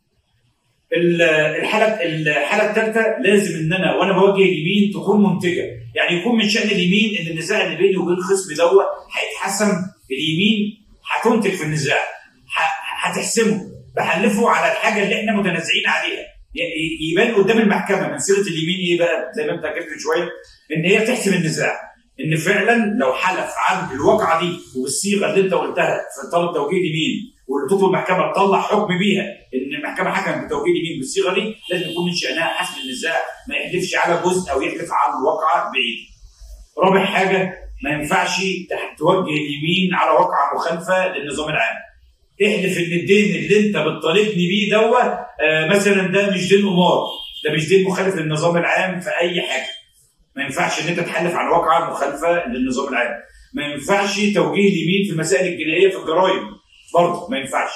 ال- الحاله الحاله الثالثه لازم ان انا وانا بوجه اليمين تكون منتجه يعني يكون من شان اليمين ان النزاع اللي بيني وبين الخصم دوت هيتحسم اليمين هتنتج في النزاع ه- هتحسمه بحلفه على الحاجه اللي احنا متنازعين عليها ي- يبان قدام المحكمه من صيغه اليمين ايه بقى زي ما انت ذكرت من شويه ان هي بتحسم النزاع ان فعلا لو حلف عن الواقعه دي وبالصيغه اللي انت قلتها في طلب توجيه اليمين واللي تطلب المحكمه تطلع حكم بيها ان المحكمه حكمت بتوجيه اليمين بالصيغه دي لازم يكون من شانها حسم النزاع ما يحلفش على جزء او يحلف على الواقعه بعيد. رابع حاجه ما ينفعش تح- توجه اليمين على واقعه مخالفه للنظام العام. احلف ان الدين اللي انت بتطالبني بيه دوت آه مثلا ده مش دين قمار ده مش دين مخالف للنظام العام في اي حاجه. ما ينفعش ان انت تحلف على واقعه مخالفه للنظام العام. ما ينفعش توجيه اليمين في المسائل الجنائيه في الجرائم برضه ما ينفعش.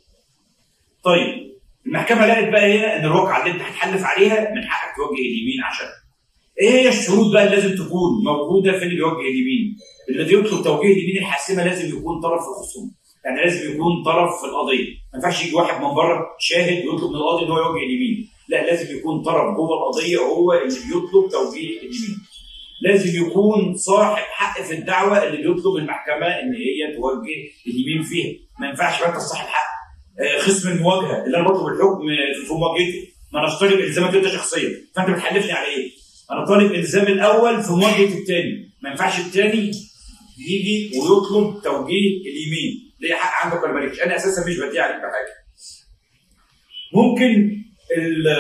طيب المحكمه لقت بقى هنا ان الواقعه اللي انت هتحلف عليها من حقك توجه اليمين عشان ايه هي الشروط بقى اللي لازم تكون موجوده في اللي بيوجه اليمين؟ الذي يطلب توجيه اليمين الحاسمه لازم يكون طرف في الخصوم يعني لازم يكون طرف في القضيه ما ينفعش يجي واحد من بره شاهد ويطلب من القاضي ان هو يوجه اليمين لا لازم يكون طرف جوه القضيه هو اللي بيطلب توجيه اليمين لازم يكون صاحب حق في الدعوه اللي بيطلب المحكمه ان هي توجه اليمين فيها ما ينفعش بقى انت صاحب حق آه، خصم المواجهه اللي انا بطلب الحكم في مواجهته ما انا طالب الزامك انت شخصيا فانت بتحلفني على ايه؟ انا طالب الزام الاول في مواجهه الثاني ما ينفعش الثاني يجي ويطلب توجيه اليمين ليه حق عندك ولا مالكش انا اساسا مش بدي عليك بحاجه ممكن ال-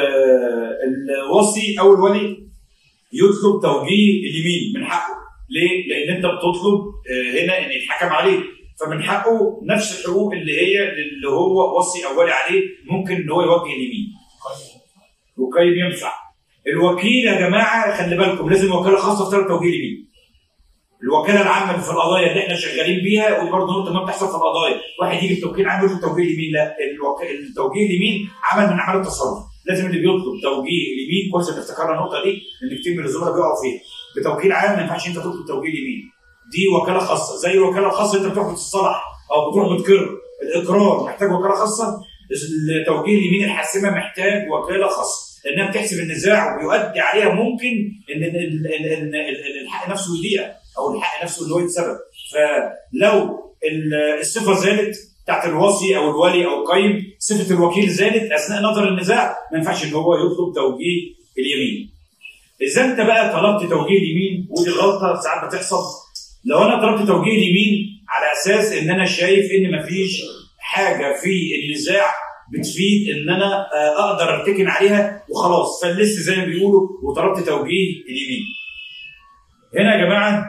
الوصي او الولي يطلب توجيه اليمين من حقه ليه؟ لان انت بتطلب آه، هنا ان يتحكم عليه فمن حقه نفس الحقوق اللي هي اللي هو وصي او ولي عليه ممكن ان هو يوجه اليمين وقيم ينفع الوكيل يا جماعه خلي بالكم لازم وكاله خاصه في طلب توجيه اليمين الوكاله العامه اللي في القضايا اللي احنا شغالين بيها ودي برضه نقطه ما بتحصل في القضايا واحد يجي التوكيل عام يطلب توجيه اليمين لا الوك... التوجيه اليمين عمل من اعمال التصرف لازم اللي بيطلب توجيه اليمين كويس انك افتكرنا النقطه دي لان كتير من الزملاء بيقعوا فيها بتوكيل عام ما ينفعش انت تطلب توجيه اليمين دي وكاله خاصه زي الوكاله الخاصه انت بتروح بتصطلح او بتروح بتقر الاقرار محتاج وكاله خاصه توجيه اليمين الحاسمه محتاج وكاله خاصه لانها بتحسب النزاع ويؤدي عليها ممكن ان ان ان ان إن الحق نفسه يضيع او الحق نفسه ان هو يتسبب فلو ال- الصفه زادت بتاعت الوصي او الولي او القيم صفه الوكيل زادت اثناء نظر النزاع ما ينفعش ان هو يطلب توجيه اليمين. اذا انت بقى طلبت توجيه اليمين ودي غلطه ساعات بتحصل لو انا طلبت توجيه اليمين على اساس ان انا شايف ان مفيش حاجه في النزاع بتفيد ان انا آه، اقدر ارتكن عليها وخلاص فلست زي ما بيقولوا وطلبت توجيه اليمين. هنا يا جماعه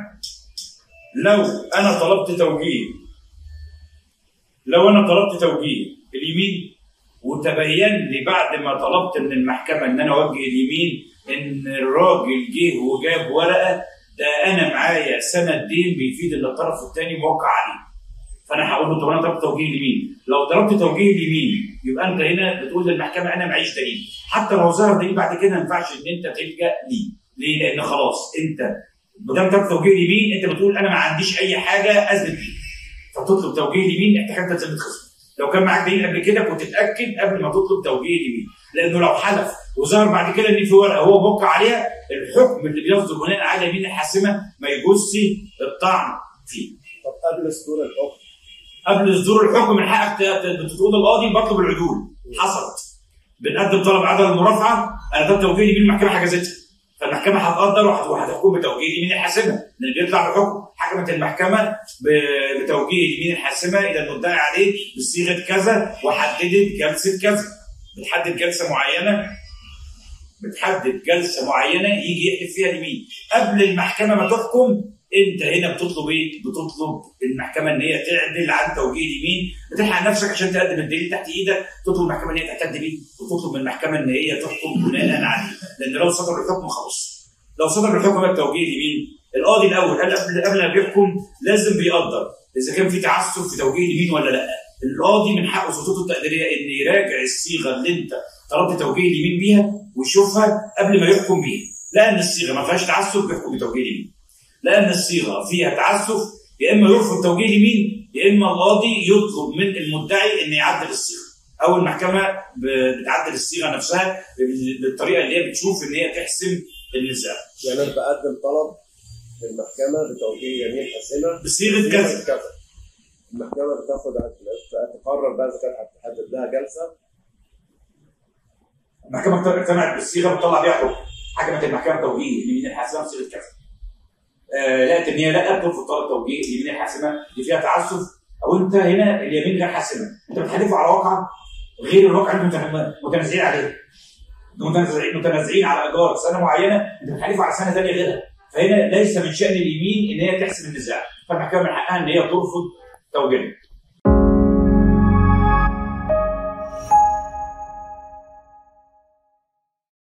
لو انا طلبت توجيه لو انا طلبت توجيه اليمين وتبين لي بعد ما طلبت من المحكمه ان انا اوجه اليمين ان الراجل جه وجاب ورقه ده انا معايا سند دين بيفيد ان الطرف الثاني موقع عليه فانا هقول له طب انا طلبت توجيه اليمين لو طلبت توجيه اليمين يبقى انت هنا بتقول للمحكمه انا معيش دليل حتى لو ظهر دليل بعد كده ما ينفعش ان انت تلجا ليه ليه؟ لان خلاص انت ما دام طلبت توجيه اليمين انت بتقول انا ما عنديش اي حاجه اثبت بيها فتطلب توجيه اليمين احتكمت تثبت خصم لو كان معاك دليل قبل كده كنت تتاكد قبل ما تطلب توجيه اليمين لانه لو حلف وظهر بعد كده ان في ورقه هو موقع عليها الحكم اللي بيصدر بناء على اليمين الحاسمه ما يجوزش الطعن فيه طب قبل صدور الحكم قبل صدور الحكم من حقك ت- ت- بتقول القاضي بطلب العدول حصلت بنقدم طلب عدم المرافعه انا ده توجيه اليمين المحكمه حجزتها فالمحكمه هتقدر وهت- وهتحكم بتوجيه اليمين الحاسمه لان بيطلع بحكم حكمت المحكمه ب- بتوجيه اليمين الحاسمه الى المدعي عليه بصيغه كذا وحددت جلسه كذا بتحدد جلسه معينه بتحدد جلسه معينه يجي يحلف فيها اليمين قبل المحكمه ما تحكم انت هنا بتطلب ايه؟ بتطلب المحكمه ان هي تعدل عن توجيه اليمين بتلحق نفسك عشان تقدم الدليل تحت ايدك تطلب المحكمه ان هي تعتد بيه وتطلب من المحكمه ان هي تحكم بناء عليه لان لو صدر الحكم خلاص لو صدر الحكم بتوجيه اليمين القاضي الاول قبل قبل ما بيحكم لازم بيقدر اذا كان في تعسف في توجيه اليمين ولا لا القاضي من حقه سلطته التقديريه ان يراجع الصيغه اللي انت طلبت توجيه اليمين بيها ويشوفها قبل ما يحكم بيها لان الصيغه ما فيهاش تعسف بيحكم بتوجيه اليمين لان الصيغه فيها تعسف يا اما يرفض توجيه اليمين يا اما القاضي يطلب من المدعي ان يعدل الصيغه او المحكمه ب- بتعدل الصيغه نفسها بالطريقه اللي هي بتشوف ان هي تحسم النزاع يعني انا بقدم طلب للمحكمه بتوجيه يمين حاسمه بصيغه كذا صيغة كذا المحكمه بتاخد تقرر بقى اذا كانت هتحدد لها جلسه المحكمه اقتنعت بالصيغه بتطلع بيها حكم حكمت المحكمه توجيه اليمين الحاسمه بصيغه كذا آه لقت ان هي لا بترفض طلب توجيه اليمين الحاسمه اللي فيها تعسف او انت هنا اليمين غير حاسمه انت بتحلفه على واقع غير الواقع اللي انتم متنازعين عليه متنازعين متنازعين على ايجار سنه معينه انت بتحلفه على سنه ثانيه غيرها فهنا ليس من شان اليمين ان هي تحسم النزاع فالمحكمه من حقها ان هي ترفض توجيهه